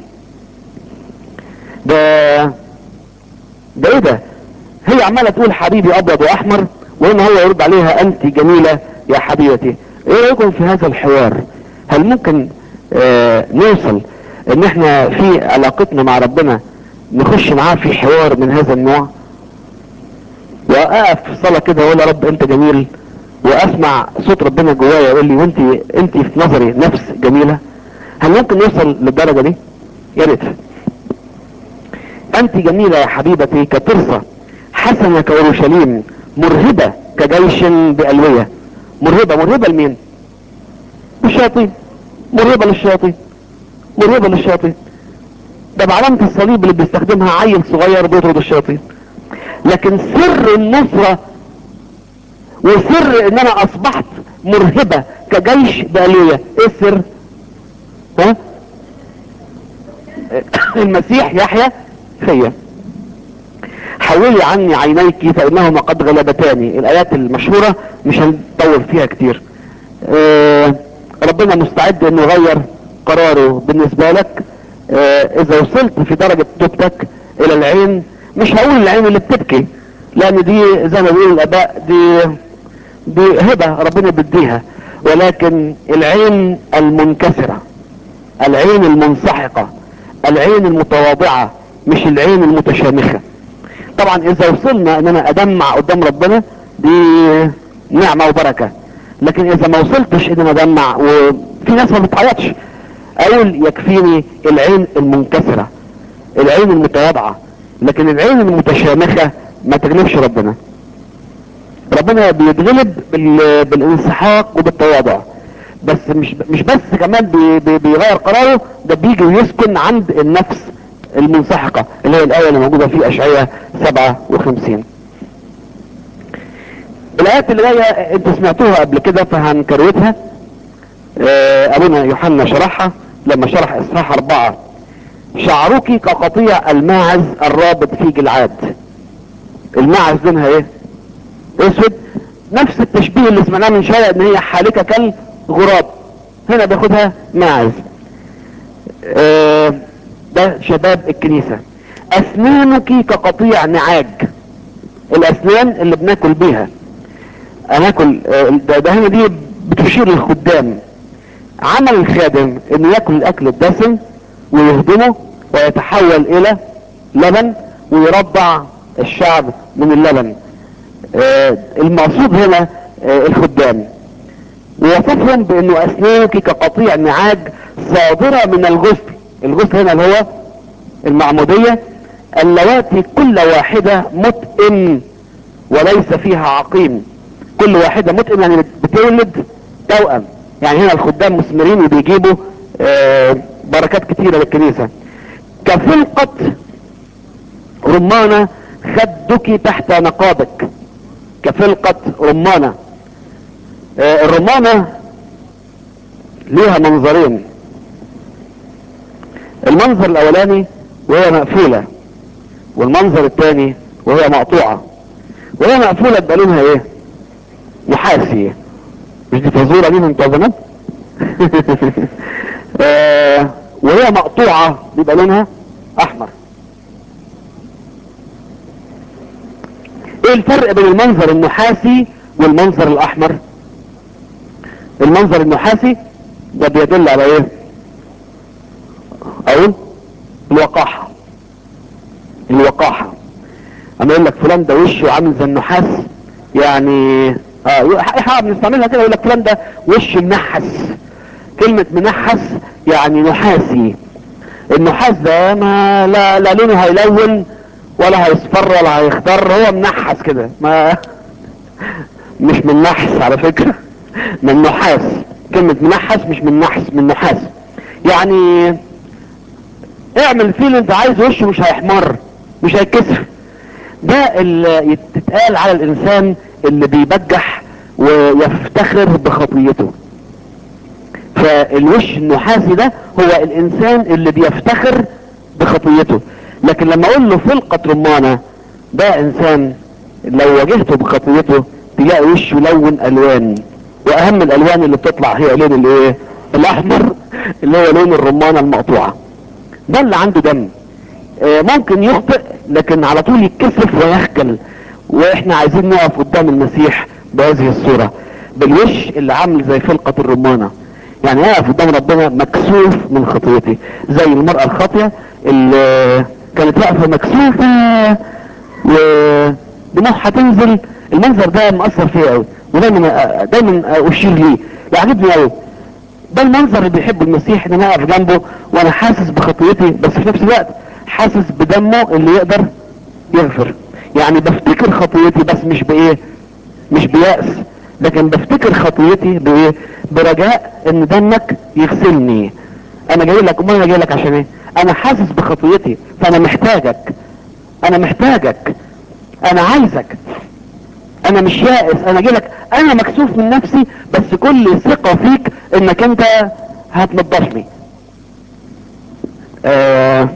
Speaker 1: ده ده ايه ده هي عمالة تقول حبيبي ابيض واحمر وهنا هو يرد عليها انت جميلة يا حبيبتي ايه رايكم في هذا الحوار هل ممكن آه نوصل ان احنا في علاقتنا مع ربنا نخش معاه في حوار من هذا النوع واقف في الصلاه كده واقول يا رب انت جميل واسمع صوت ربنا جوايا يقول لي وانت انت في نظري نفس جميله هل ممكن نوصل للدرجه دي يا ريت انت جميله يا حبيبتي كترسه حسنه كاورشليم مرهبه كجيش بالويه مرهبه مرهبه لمين الشياطين مرهبه للشياطين مرهبه للشياطين ده بعلامه الصليب اللي بيستخدمها عيل صغير بيطرد الشياطين لكن سر النصرة وسر ان انا اصبحت مرهبة كجيش بالية ايه السر ها المسيح يحيى فيا حولي عني عينيك فانهما قد غلبتاني الايات المشهورة مش هنطول فيها كتير آه ربنا مستعد انه يغير قراره بالنسبة لك آه اذا وصلت في درجة توبتك الى العين مش هقول العين اللي بتبكي لان دي زي ما بيقول الاباء دي دي هبة ربنا بيديها ولكن العين المنكسرة العين المنسحقة العين المتواضعة مش العين المتشامخة طبعا اذا وصلنا ان انا ادمع قدام ربنا دي نعمة وبركة لكن اذا ما وصلتش ان انا ادمع وفي ناس ما بتعيطش اقول يكفيني العين المنكسرة العين المتواضعة لكن العين المتشامخة ما تغلبش ربنا ربنا بيتغلب بال... بالانسحاق وبالتواضع بس مش مش بس كمان بي... بي... بيغير قراره ده بيجي ويسكن عند النفس المنسحقة اللي هي الآية اللي موجودة في أشعية 57 الآيات اللي جاية انتوا سمعتوها قبل كده فهنكروتها آه، أبونا يوحنا شرحها لما شرح إصحاح أربعة شعرك كقطيع الماعز الرابط في جلعاد الماعز لونها ايه اسود نفس التشبيه اللي سمعناه من شويه ان هي حالكه كالغراب هنا بياخدها ماعز آه ده شباب الكنيسة اسنانك كقطيع نعاج الاسنان اللي بناكل بيها هناكل آه، ده, ده هنا دي بتشير للخدام عمل الخادم انه ياكل الاكل الدسم ويهضمه ويتحول الى لبن ويرضع الشعب من اللبن آه، المقصود هنا آه، الخدام ووصفهم بانه اسنانك كقطيع نعاج صادرة من الغسل الغسل هنا اللي هو المعمودية اللواتي كل واحدة متئن وليس فيها عقيم كل واحدة متئن يعني بتولد توأم يعني هنا الخدام مثمرين وبيجيبوا آه، بركات كتيرة للكنيسة كفلقة رمانة خدك تحت نقابك كفلقة رمانة آه، الرمانة ليها منظرين المنظر الاولاني وهي مقفولة والمنظر الثاني وهي مقطوعة وهي مقفولة يبقى لونها ايه نحاسي مش دي فزورة دي من زمان آه، وهي مقطوعة بيبقى لونها احمر ايه الفرق بين المنظر النحاسي والمنظر الاحمر المنظر النحاسي ده بيدل على ايه اقول الوقاحة الوقاحة اما يقول لك فلان ده وشه عامل زي النحاس يعني اه احنا بنستعملها كده يقول لك فلان ده وشه منحس كلمة منحس يعني نحاسي النحاس ده ما لا, لا لونه هيلون ولا هيصفر ولا هيخضر هو منحس كده ما مش من نحس على فكرة من نحاس كلمة منحس مش من نحس من نحاس يعني اعمل فيه اللي انت عايزه وشه مش هيحمر مش هيتكسر ده اللي يتقال على الانسان اللي بيبجح ويفتخر بخطيته فالوش النحاسي ده هو الانسان اللي بيفتخر بخطيته لكن لما اقول له فلقة رمانة ده انسان لو واجهته بخطيته تلاقي وشه لون الوان واهم الالوان اللي بتطلع هي لون الايه الاحمر اللي هو لون الرمانة المقطوعة ده اللي عنده دم آه، ممكن يخطئ لكن على طول يتكسف ويخجل واحنا عايزين نقف قدام المسيح بهذه الصورة بالوش اللي عامل زي فلقة الرمانة يعني اقف قدام ربنا مكسوف من خطيتي زي المرأة الخاطية اللي كانت واقفة مكسوفة ودموعها تنزل المنظر ده مأثر فيا قوي ودايما دايما اشير ليه يعجبني قوي ده المنظر اللي بيحب المسيح ان انا اقف جنبه وانا حاسس بخطيتي بس في نفس الوقت حاسس بدمه اللي يقدر يغفر يعني بفتكر خطيتي بس مش بايه مش بيأس لكن بفتكر خطيتي بايه برجاء ان دمك يغسلني انا جاي لك امال انا جاي لك عشان ايه انا حاسس بخطيتي فانا محتاجك انا محتاجك انا عايزك انا مش يائس انا جاي لك انا مكسوف من نفسي بس كل ثقة فيك انك انت هتنضفني آه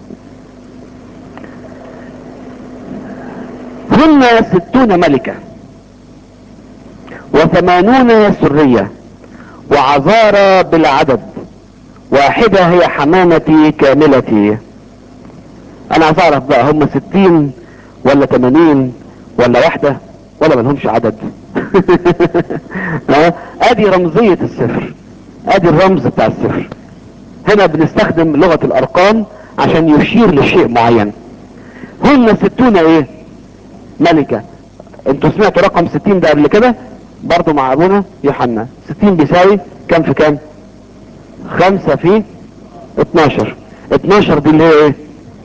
Speaker 1: هن ستون ملكة وثمانون سرية وعذارى بالعدد واحدة هي حمامتي كاملتي انا عايز اعرف بقى هم ستين ولا تمانين ولا واحدة ولا ملهمش عدد ها؟ ادي رمزية السفر ادي الرمز بتاع السفر هنا بنستخدم لغة الارقام عشان يشير لشيء معين هن ستون ايه ملكة انتوا سمعتوا رقم ستين ده قبل كده برضو مع ابونا يوحنا ستين بيساوي كام في كام خمسة في اتناشر اتناشر دي اللي هي ايه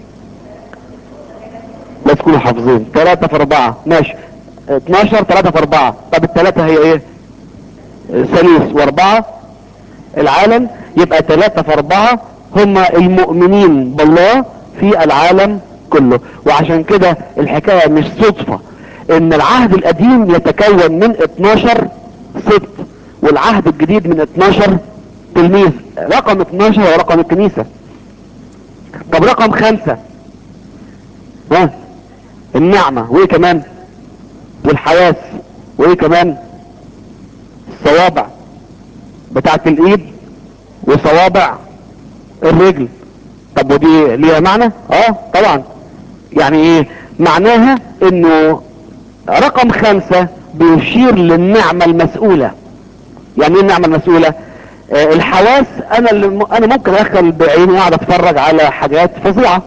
Speaker 1: لا تكونوا حافظين تلاتة في اربعة ماشي اتناشر تلاتة في اربعة طب التلاتة هي ايه ثالوث واربعة العالم يبقى تلاتة في اربعة هم المؤمنين بالله في العالم كله وعشان كده الحكاية مش صدفة ان العهد القديم يتكون من 12 سبط والعهد الجديد من 12 تلميذ رقم 12 هو رقم الكنيسة طب رقم خمسة ها النعمة وايه كمان والحواس وايه كمان الصوابع بتاعت الايد وصوابع الرجل طب ودي ليها معنى اه طبعا يعني ايه معناها انه رقم خمسة بيشير للنعمة المسؤولة يعني ايه النعمة المسؤولة آه الحواس انا اللي م... انا ممكن ادخل بعيني اقعد اتفرج على حاجات فظيعة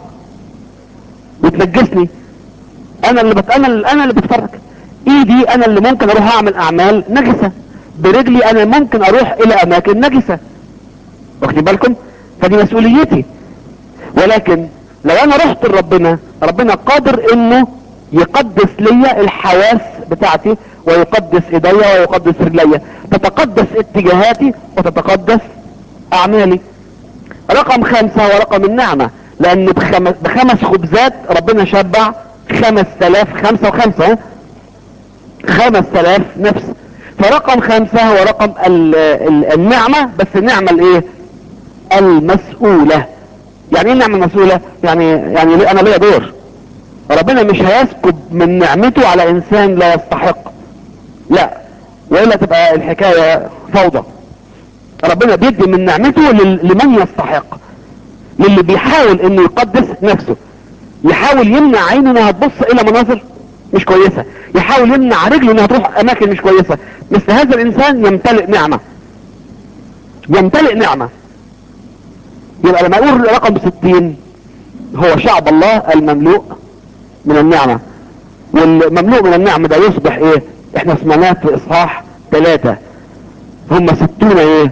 Speaker 1: وتنجسني انا اللي بت... انا اللي... انا اللي بتفرج ايدي انا اللي ممكن اروح اعمل اعمال نجسة برجلي انا ممكن اروح الى اماكن نجسة واخدين بالكم فدي مسؤوليتي ولكن لو انا رحت لربنا ربنا قادر انه يقدس لي الحواس بتاعتي ويقدس ايديا ويقدس رجلي تتقدس اتجاهاتي وتتقدس اعمالي رقم خمسة هو رقم النعمة لان بخمس, بخمس خبزات ربنا شبع خمس تلاف خمسة وخمسة ها؟ خمس تلاف نفس فرقم خمسة هو رقم ال ال النعمة بس النعمة الايه المسؤولة يعني ايه النعمة المسؤولة يعني يعني انا ليا دور ربنا مش هيسكب من نعمته على انسان لا يستحق لا والا تبقى الحكاية فوضى ربنا بيدي من نعمته لمن يستحق للي بيحاول انه يقدس نفسه يحاول يمنع عينه انها تبص الى مناظر مش كويسة يحاول يمنع رجله انها تروح اماكن مش كويسة مثل هذا الانسان يمتلئ نعمة يمتلئ نعمة يبقى لما اقول رقم ستين هو شعب الله المملوء من النعمة والمملوء من النعمة ده يصبح ايه احنا سمعناه في اصحاح ثلاثة هم ستون ايه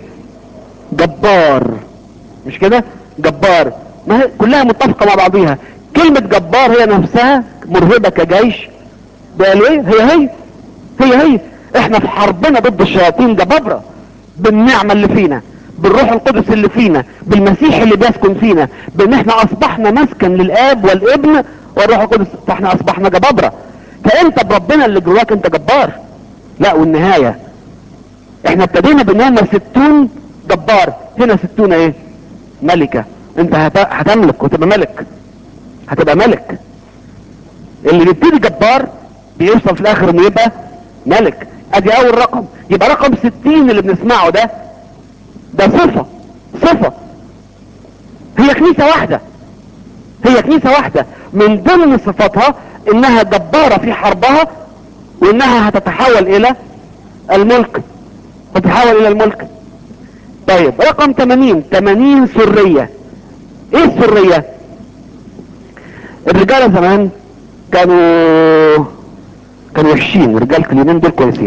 Speaker 1: جبار مش كده جبار ما هي كلها متفقة مع بعضيها كلمة جبار هي نفسها مرهبة كجيش قالوا ايه هي هي هي هي احنا في حربنا ضد الشياطين جبابرة بالنعمة اللي فينا بالروح القدس اللي فينا بالمسيح اللي بيسكن فينا بان احنا اصبحنا مسكن للاب والابن والروح القدس فاحنا اصبحنا جبابرة فانت بربنا اللي جواك انت جبار لا والنهاية احنا ابتدينا بان هم ستون جبار هنا ستون ايه ملكة انت هت... هتملك وتبقى ملك هتبقى ملك اللي بيبتدي جبار بيوصل في الاخر انه يبقى ملك ادي اول رقم يبقى رقم ستين اللي بنسمعه ده ده صفة صفة هي كنيسة واحدة هي كنيسة واحدة من ضمن صفاتها انها جبارة في حربها وانها هتتحول الى الملك تتحول الى الملك طيب رقم 80 80 سرية ايه السرية الرجالة زمان كانوا كانوا وحشين رجالة اليومين دول كويسين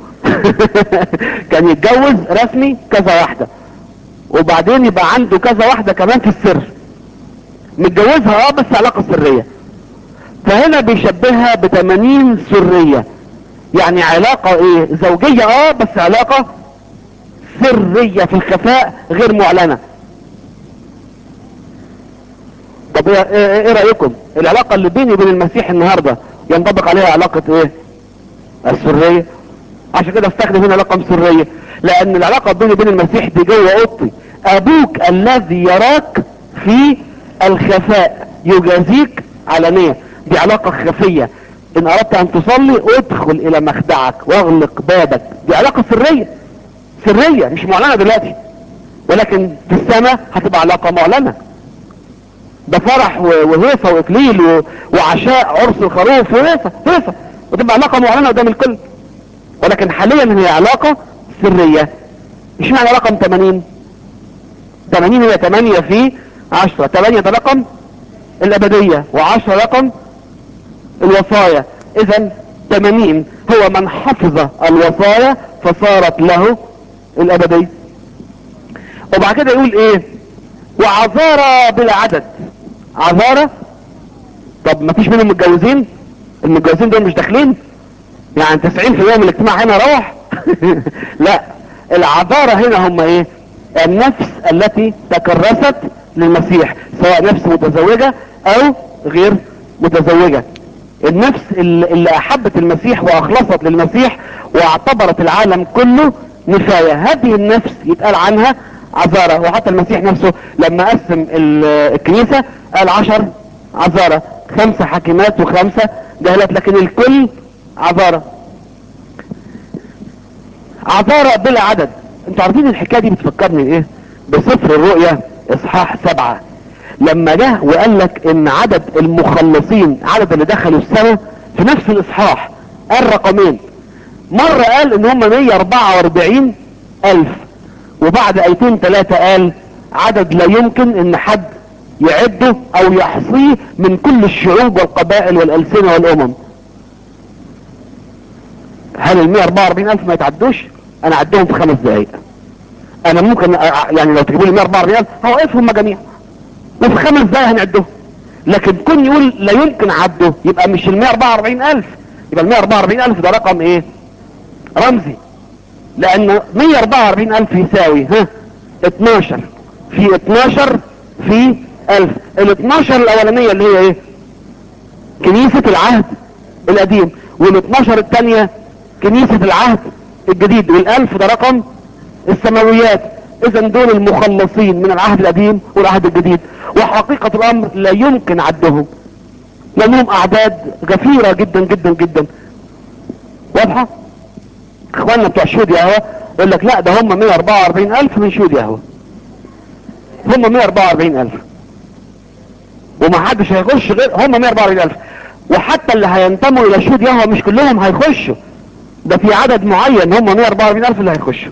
Speaker 1: كان يتجوز رسمي كذا واحدة وبعدين يبقى عنده كذا واحدة كمان في السر متجوزها اه بس علاقة سرية فهنا بيشبهها ب 80 سرية يعني علاقة ايه زوجية اه بس علاقة سرية في الخفاء غير معلنة طب ايه, ايه, ايه رأيكم العلاقة اللي بيني وبين المسيح النهاردة ينطبق عليها علاقة ايه السرية عشان كده استخدم هنا رقم سرية لان العلاقة بيني وبين المسيح دي جوه اوضتي ابوك الذي يراك في الخفاء يجازيك علانية دي علاقة خفية ان اردت ان تصلي ادخل الى مخدعك واغلق بابك دي علاقة سرية سرية مش معلنة دلوقتي ولكن في السماء هتبقى علاقة معلنة ده فرح وهيصة واكليل وعشاء عرس الخروف وهيصة هيصة وتبقى علاقة معلنة قدام الكل ولكن حاليا هي علاقة سرية مش معنى رقم 80 80 هي 8 في 10 8 ده رقم الابدية و10 رقم الوصايا اذا 80 هو من حفظ الوصايا فصارت له الابدية وبعد كده يقول ايه وعذارى بلا عدد عذارى طب ما فيش منهم متجوزين المتجوزين دول مش داخلين يعني 90% من الاجتماع هنا روح لا العذارى هنا هم ايه النفس التي تكرست للمسيح سواء نفس متزوجة او غير متزوجة النفس اللي احبت المسيح واخلصت للمسيح واعتبرت العالم كله نفاية هذه النفس يتقال عنها عذارة وحتى المسيح نفسه لما قسم الكنيسة قال عشر عذارة خمسة حاكمات وخمسة جهلات لكن الكل عذارة عذارة بلا عدد انتوا عارفين الحكاية دي بتفكرني ايه بسفر الرؤيا اصحاح سبعة لما جه وقال لك ان عدد المخلصين عدد اللي دخلوا السنة في نفس الاصحاح قال رقمين مرة قال ان هم 144 الف وبعد ايتين ثلاثة قال عدد لا يمكن ان حد يعده او يحصيه من كل الشعوب والقبائل والالسنة والامم هل ال 144 الف ما يتعدوش انا عدهم في خمس دقايق انا ممكن أ- يعني لو تجيبوا لي 144 الف هوقفهم جميعا وفي خمس دقايق هنعدهم لكن كون يقول لا يمكن عده يبقى مش ال 144 الف يبقى ال 144 الف ده رقم ايه رمزي لانه 144 الف يساوي ها 12 في 12 في 1000 ال 12 الاولانية اللي هي ايه كنيسة العهد القديم وال 12 الثانية كنيسة العهد الجديد والالف ده رقم السماويات اذا دول المخلصين من العهد القديم والعهد الجديد وحقيقة الامر لا يمكن عدهم لانهم اعداد غفيرة جدا جدا جدا واضحة اخواننا بتوع شهود يهوى يقول لك لا ده هم 144 الف من شهود يهوى هم 144 الف وما حدش هيخش غير هم 144 الف وحتى اللي هينتموا الى شهود يهوى مش كلهم هيخشوا ده في عدد معين هم 144 الف اللي هيخشوا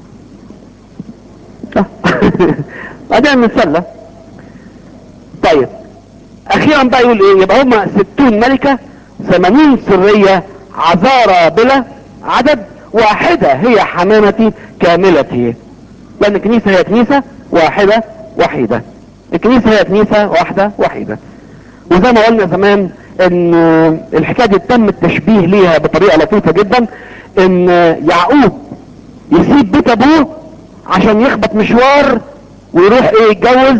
Speaker 1: بعدين نتسلى طيب اخيرا بقى يقول ايه يبقى هم 60 ملكة 80 سرية عذارى بلا عدد واحدة هي حمامتي كاملتي لان الكنيسة هي كنيسة واحدة وحيدة الكنيسة هي كنيسة واحدة وحيدة وزي ما قلنا زمان ان الحكاية دي تم التشبيه ليها بطريقة لطيفة جدا ان يعقوب يسيب بيت ابوه عشان يخبط مشوار ويروح ايه يتجوز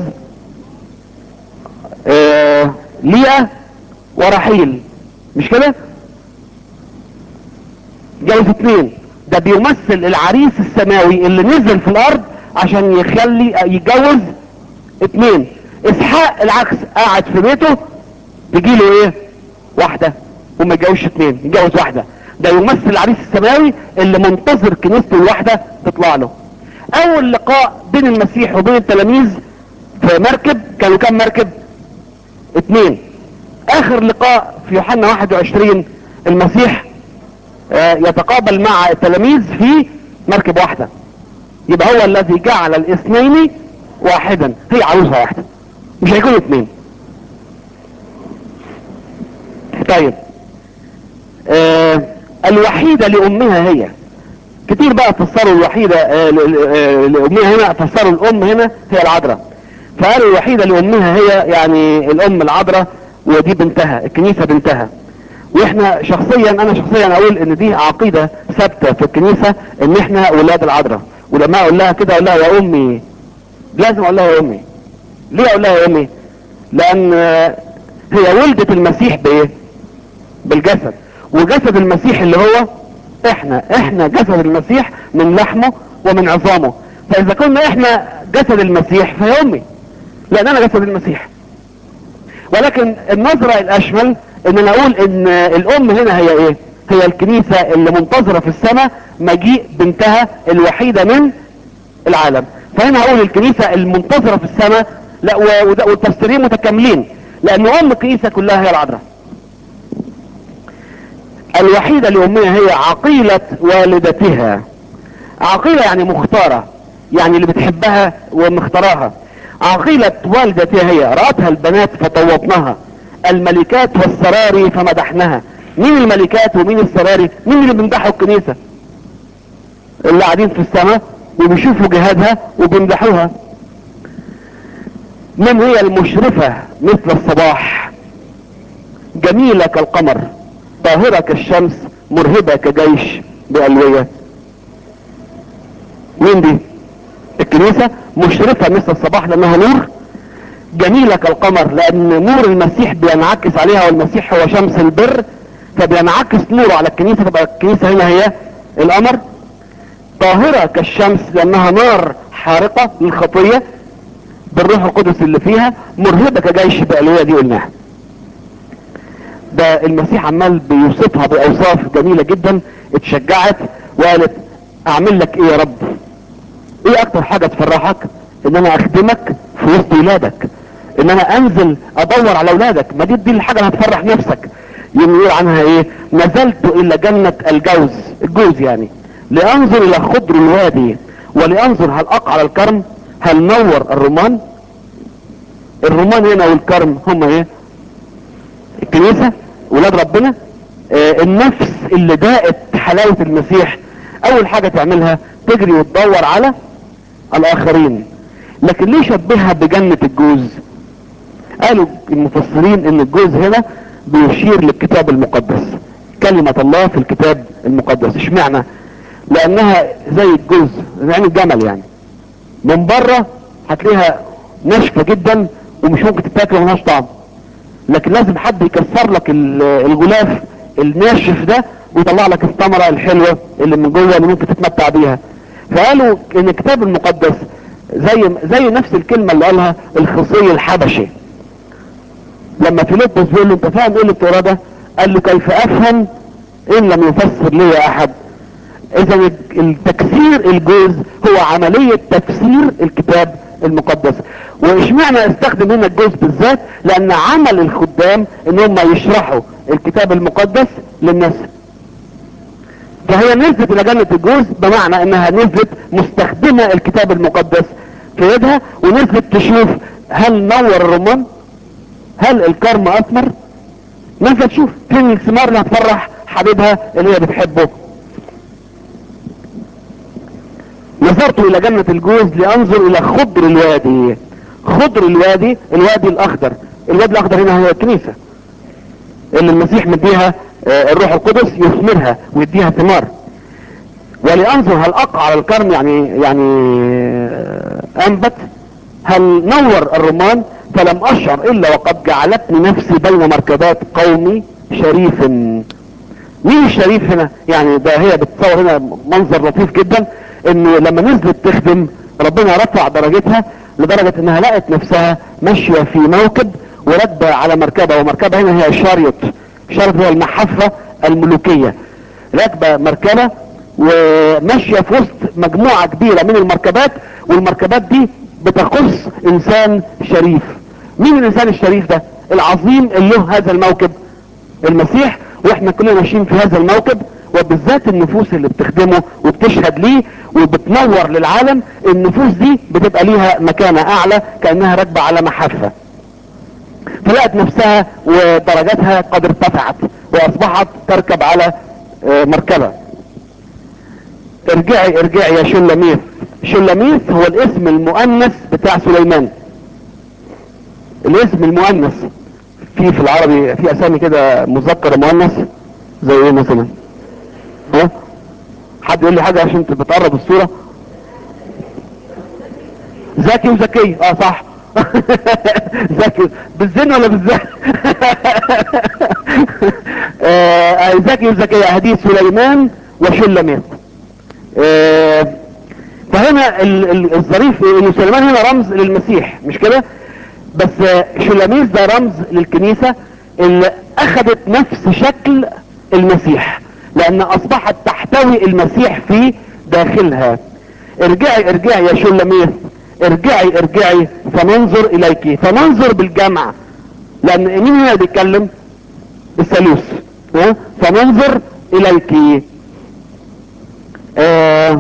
Speaker 1: آه ليا ورحيل مش كده جوز اتنين ده بيمثل العريس السماوي اللي نزل في الارض عشان يخلي يتجوز اتنين اسحاق العكس قاعد في بيته تجيله ايه واحدة وما يتجوزش اتنين يتجوز واحدة ده يمثل العريس السماوي اللي منتظر كنيسته الواحدة تطلع له اول لقاء بين المسيح وبين التلاميذ في مركب كانوا كام مركب اتنين اخر لقاء في يوحنا 21 المسيح آه يتقابل مع التلاميذ في مركب واحدة يبقى هو الذي جعل الاثنين واحدا هي عروسة واحدة مش هيكونوا اثنين طيب آه الوحيدة لامها هي كتير بقى فسروا الوحيدة آه لامها هنا فسروا الام هنا هي العذراء فقالوا الوحيدة لامها هي يعني الام العذراء ودي بنتها الكنيسة بنتها واحنا شخصيا انا شخصيا اقول ان دي عقيدة ثابتة في الكنيسة ان احنا ولاد العذراء ولما اقول لها كده اقول لها يا امي لازم اقول لها يا امي ليه اقول لها يا امي لان هي ولدت المسيح بايه بالجسد وجسد المسيح اللي هو احنا احنا جسد المسيح من لحمه ومن عظامه فاذا كنا احنا جسد المسيح فهي امي لان انا جسد المسيح ولكن النظرة الاشمل ان انا اقول ان الام هنا هي ايه هي الكنيسة اللي منتظرة في السماء مجيء بنتها الوحيدة من العالم فهنا هقول الكنيسة المنتظرة في السماء لا والتفسيرين متكاملين لان ام الكنيسة كلها هي العذراء الوحيدة لامها هي عقيلة والدتها عقيلة يعني مختارة يعني اللي بتحبها ومختاراها عقيلة والدتها هي رأتها البنات فطوطنها الملكات والسراري فمدحناها مين الملكات ومين السراري مين اللي بيمدحوا الكنيسة اللي قاعدين في السماء وبيشوفوا جهادها وبيمدحوها من هي المشرفة مثل الصباح جميلة كالقمر طاهرة كالشمس مرهبة كجيش بألوية مين دي الكنيسة مشرفة مثل الصباح لانها نور جميلة كالقمر لان نور المسيح بينعكس عليها والمسيح هو شمس البر فبينعكس نوره على الكنيسة تبقى الكنيسة هنا هي القمر طاهرة كالشمس لانها نار حارقة للخطية بالروح القدس اللي فيها مرهبة كجيش بألوية دي قلناها ده المسيح عمال بيوصفها بأوصاف جميلة جدا اتشجعت وقالت اعمل لك ايه يا رب ايه اكتر حاجة تفرحك ان انا اخدمك في وسط ولادك ان انا انزل ادور على اولادك ما دي دي الحاجه اللي هتفرح نفسك يوم يقول عنها ايه نزلت الى جنة الجوز الجوز يعني لانظر الى خضر الوادي ولانظر هل اقع على الكرم هل نور الرمان الرمان هنا والكرم هم ايه الكنيسة ولاد ربنا آه النفس اللي داقت حلاوة المسيح اول حاجة تعملها تجري وتدور على الاخرين لكن ليه شبهها بجنة الجوز قالوا المفسرين ان الجوز هنا بيشير للكتاب المقدس كلمة الله في الكتاب المقدس اشمعنى لانها زي الجوز يعني الجمل يعني من بره هتلاقيها ناشفة جدا ومش ممكن تتاكل وملهاش طعم لكن لازم حد يكسر لك الغلاف الناشف ده ويطلع لك الثمرة الحلوة اللي من جوه اللي ممكن تتمتع بيها فقالوا ان الكتاب المقدس زي زي نفس الكلمة اللي قالها الخصي الحبشي لما فيلبس بيقول له انت فاهم ايه اللي بتقراه ده قال له كيف افهم ان لم يفسر لي احد اذا التكسير الجوز هو عملية تفسير الكتاب المقدس واشمعنى استخدم هنا الجوز بالذات لان عمل الخدام ان هم يشرحوا الكتاب المقدس للناس فهي نزلت الى جنة الجوز بمعنى انها نزلت مستخدمة الكتاب المقدس في يدها ونزلت تشوف هل نور الرمان هل الكرم اثمر نزلت تشوف فين الثمار اللي هتفرح حبيبها اللي هي بتحبه نظرت الى جنة الجوز لانظر الى خضر الوادي خضر الوادي الوادي الاخضر الوادي الاخضر هنا هي الكنيسة اللي المسيح مديها الروح القدس يثمرها ويديها ثمار ولانظر هل اقع على الكرم يعني يعني انبت هل نور الرمان فلم اشعر الا وقد جعلتني نفسي بين مركبات قومي شريف مين الشريف هنا يعني ده هي بتصور هنا منظر لطيف جدا انه لما نزلت تخدم ربنا رفع درجتها لدرجة انها لقت نفسها ماشية في موكب وراكبة على مركبة ومركبة هنا هي شاريوت شاريوت هو المحفة الملوكية راكبة مركبة وماشية في وسط مجموعة كبيرة من المركبات والمركبات دي بتخص انسان شريف مين الانسان الشريف ده العظيم اللي له هذا الموكب المسيح واحنا كلنا ماشيين في هذا الموكب وبالذات النفوس اللي بتخدمه وبتشهد ليه وبتنور للعالم النفوس دي بتبقى ليها مكانة اعلى كأنها راكبة على محافة فلقت نفسها ودرجاتها قد ارتفعت واصبحت تركب على مركبة ارجعي ارجعي يا شلميث شلميث هو الاسم المؤنث بتاع سليمان الاسم المؤنث في في العربي في اسامي كده مذكر مؤنث زي ايه مثلا ها حد يقول لي حاجة عشان بتقرب الصورة ذكي وذكي اه صح ذكي بالزن ولا بالزن آه ذكي وذكية هدي سليمان وشلميث آه فهنا الظريف ان سليمان هنا رمز للمسيح مش كده بس شلميث ده رمز للكنيسة اللي اخذت نفس شكل المسيح لان اصبحت تحتوي المسيح في داخلها ارجعي ارجعي يا شلميث ارجعي ارجعي فننظر اليك فننظر بالجمع لان مين هنا بيتكلم الثالوث ها فننظر اليك آه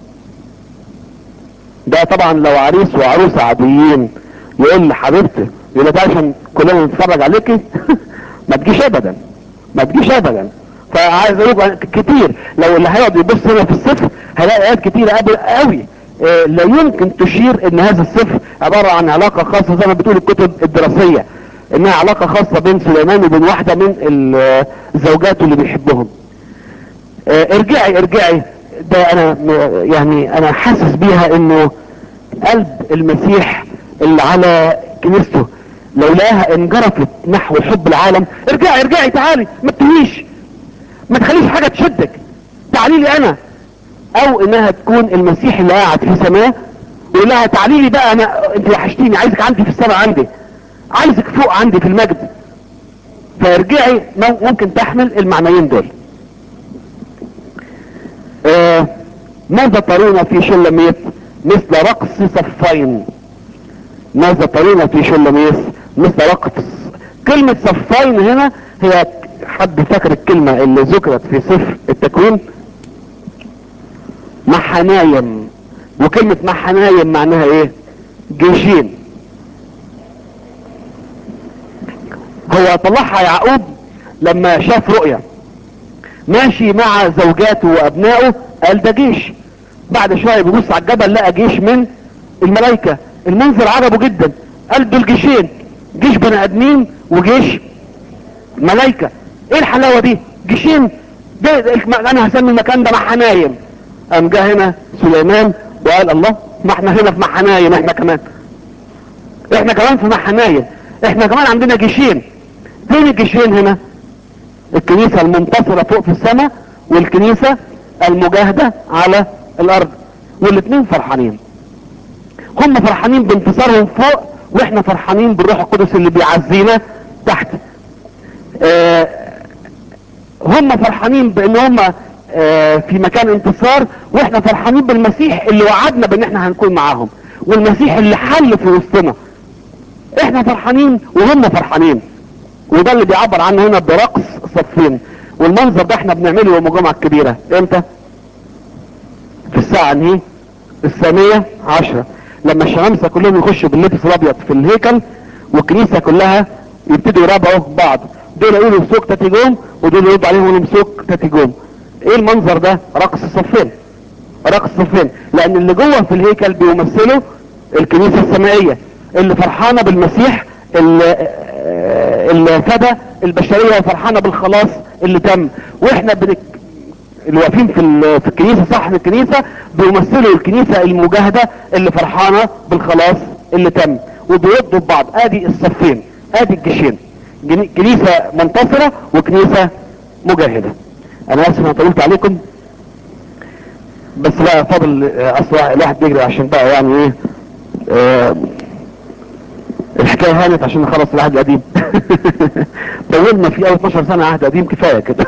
Speaker 1: ده طبعا لو عريس وعروسة عاديين يقول لحبيبتي يقول ده عشان كلنا نتفرج عليكي ما تجيش ابدا ما تجيش ابدا فعايز اقول كتير لو اللي هيقعد يبص هنا في الصفر هيلاقي ايات كتيرة قوي اه لا يمكن تشير ان هذا الصفر عبارة عن علاقة خاصة زي ما بتقول الكتب الدراسية انها علاقة خاصة بين سليمان وبين واحدة من الزوجات اللي بيحبهم اه ارجعي ارجعي ده انا يعني انا حاسس بيها انه قلب المسيح اللي على كنيسته لولاها انجرفت نحو حب العالم ارجعي ارجعي تعالي ما تتهيش ما تخليش حاجة تشدك تعالي لي انا او انها تكون المسيح اللي قاعد في سماه ويقول لها تعالي لي بقى انا انت وحشتيني عايزك عندي في السماء عندي عايزك فوق عندي في المجد فارجعي ممكن تحمل المعنيين دول ماذا ترون في شلميت مثل رقص صفين ماذا ترون في شلميس مثل وقت كلمة صفين هنا هي حد فاكر الكلمة اللي ذكرت في سفر التكوين محنايم وكلمة محنايم معناها ايه جيشين هو طلعها يعقوب لما شاف رؤية ماشي مع زوجاته وابنائه قال ده جيش بعد شوية بيبص على الجبل لقى جيش من الملائكة المنظر عجبه جدا قال دول جيشين جيش بني ادمين وجيش ملائكة ايه الحلاوة دي جيشين ده ده- انا هسمي المكان ده محنايم قام جه هنا سليمان وقال الله ما احنا هنا في محنايم احنا كمان احنا كمان في محنايم احنا كمان عندنا جيشين فين الجيشين هنا الكنيسة المنتصرة فوق في السماء والكنيسة المجاهدة على الارض والاثنين فرحانين هم فرحانين بانتصارهم فوق واحنا فرحانين بالروح القدس اللي بيعزينا تحت آه هم فرحانين بان هم آه في مكان انتصار واحنا فرحانين بالمسيح اللي وعدنا بان احنا هنكون معاهم والمسيح اللي حل في وسطنا احنا فرحانين وهم فرحانين وده اللي بيعبر عنه هنا برقص صفين والمنظر ده احنا بنعمله يوم الجمعة الكبيرة امتى في الساعة انهي الثانية عشرة لما الشمامسة كلهم يخشوا باللبس الابيض في الهيكل والكنيسة كلها يبتدوا يرابعوا بعض دول يقولوا سوق تاتيجوم ودول يرد عليهم يقولوا سوق تاتيجوم ايه المنظر ده رقص الصفين رقص الصفين لان اللي جوه في الهيكل بيمثلوا الكنيسة السمائية اللي فرحانة بالمسيح اللي, اللي فدى البشرية وفرحانة بالخلاص اللي تم واحنا بنك اللي واقفين في ال- في الكنيسه صحن الكنيسه بيمثلوا الكنيسه المجاهده اللي فرحانه بالخلاص اللي تم وبيردوا ببعض ادي الصفين ادي الجيشين جن- كنيسه منتصره وكنيسه مجاهده انا اسف انا طولت عليكم بس بقى فاضل آه، اصل الواحد بيجري عشان بقى يعني ايه آه، الحكايه هانت عشان نخلص العهد القديم طولنا فيه اول 12 سنه عهد قديم كفايه كده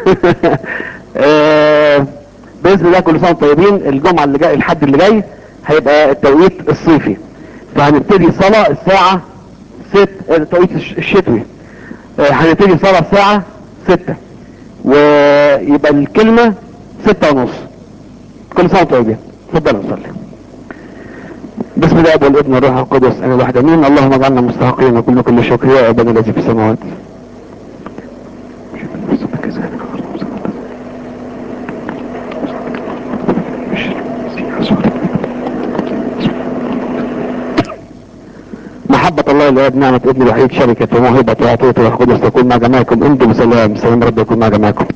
Speaker 1: آه، باذن الله كل سنه وانتم طيبين الجمعه اللي جاي الحد اللي جاي هيبقى التوقيت الصيفي فهنبتدي صلاه الساعه 6 التوقيت الش- الشتوي آه، هنبتدي صلاه الساعه 6 ويبقى الكلمه 6 ونص كل سنه وانتم طيبين اتفضلوا نصلي بسم الله والابن والروح القدس انا الواحد امين اللهم اجعلنا مستحقين وكل كل شكر يا ابانا الذي في السماوات محبة الله الآب نعمة ابن الوحيد شركة وموهبة وعطية الروح القدس تكون مع جميعكم انتم بسلام سلام رب يكون مع جميعكم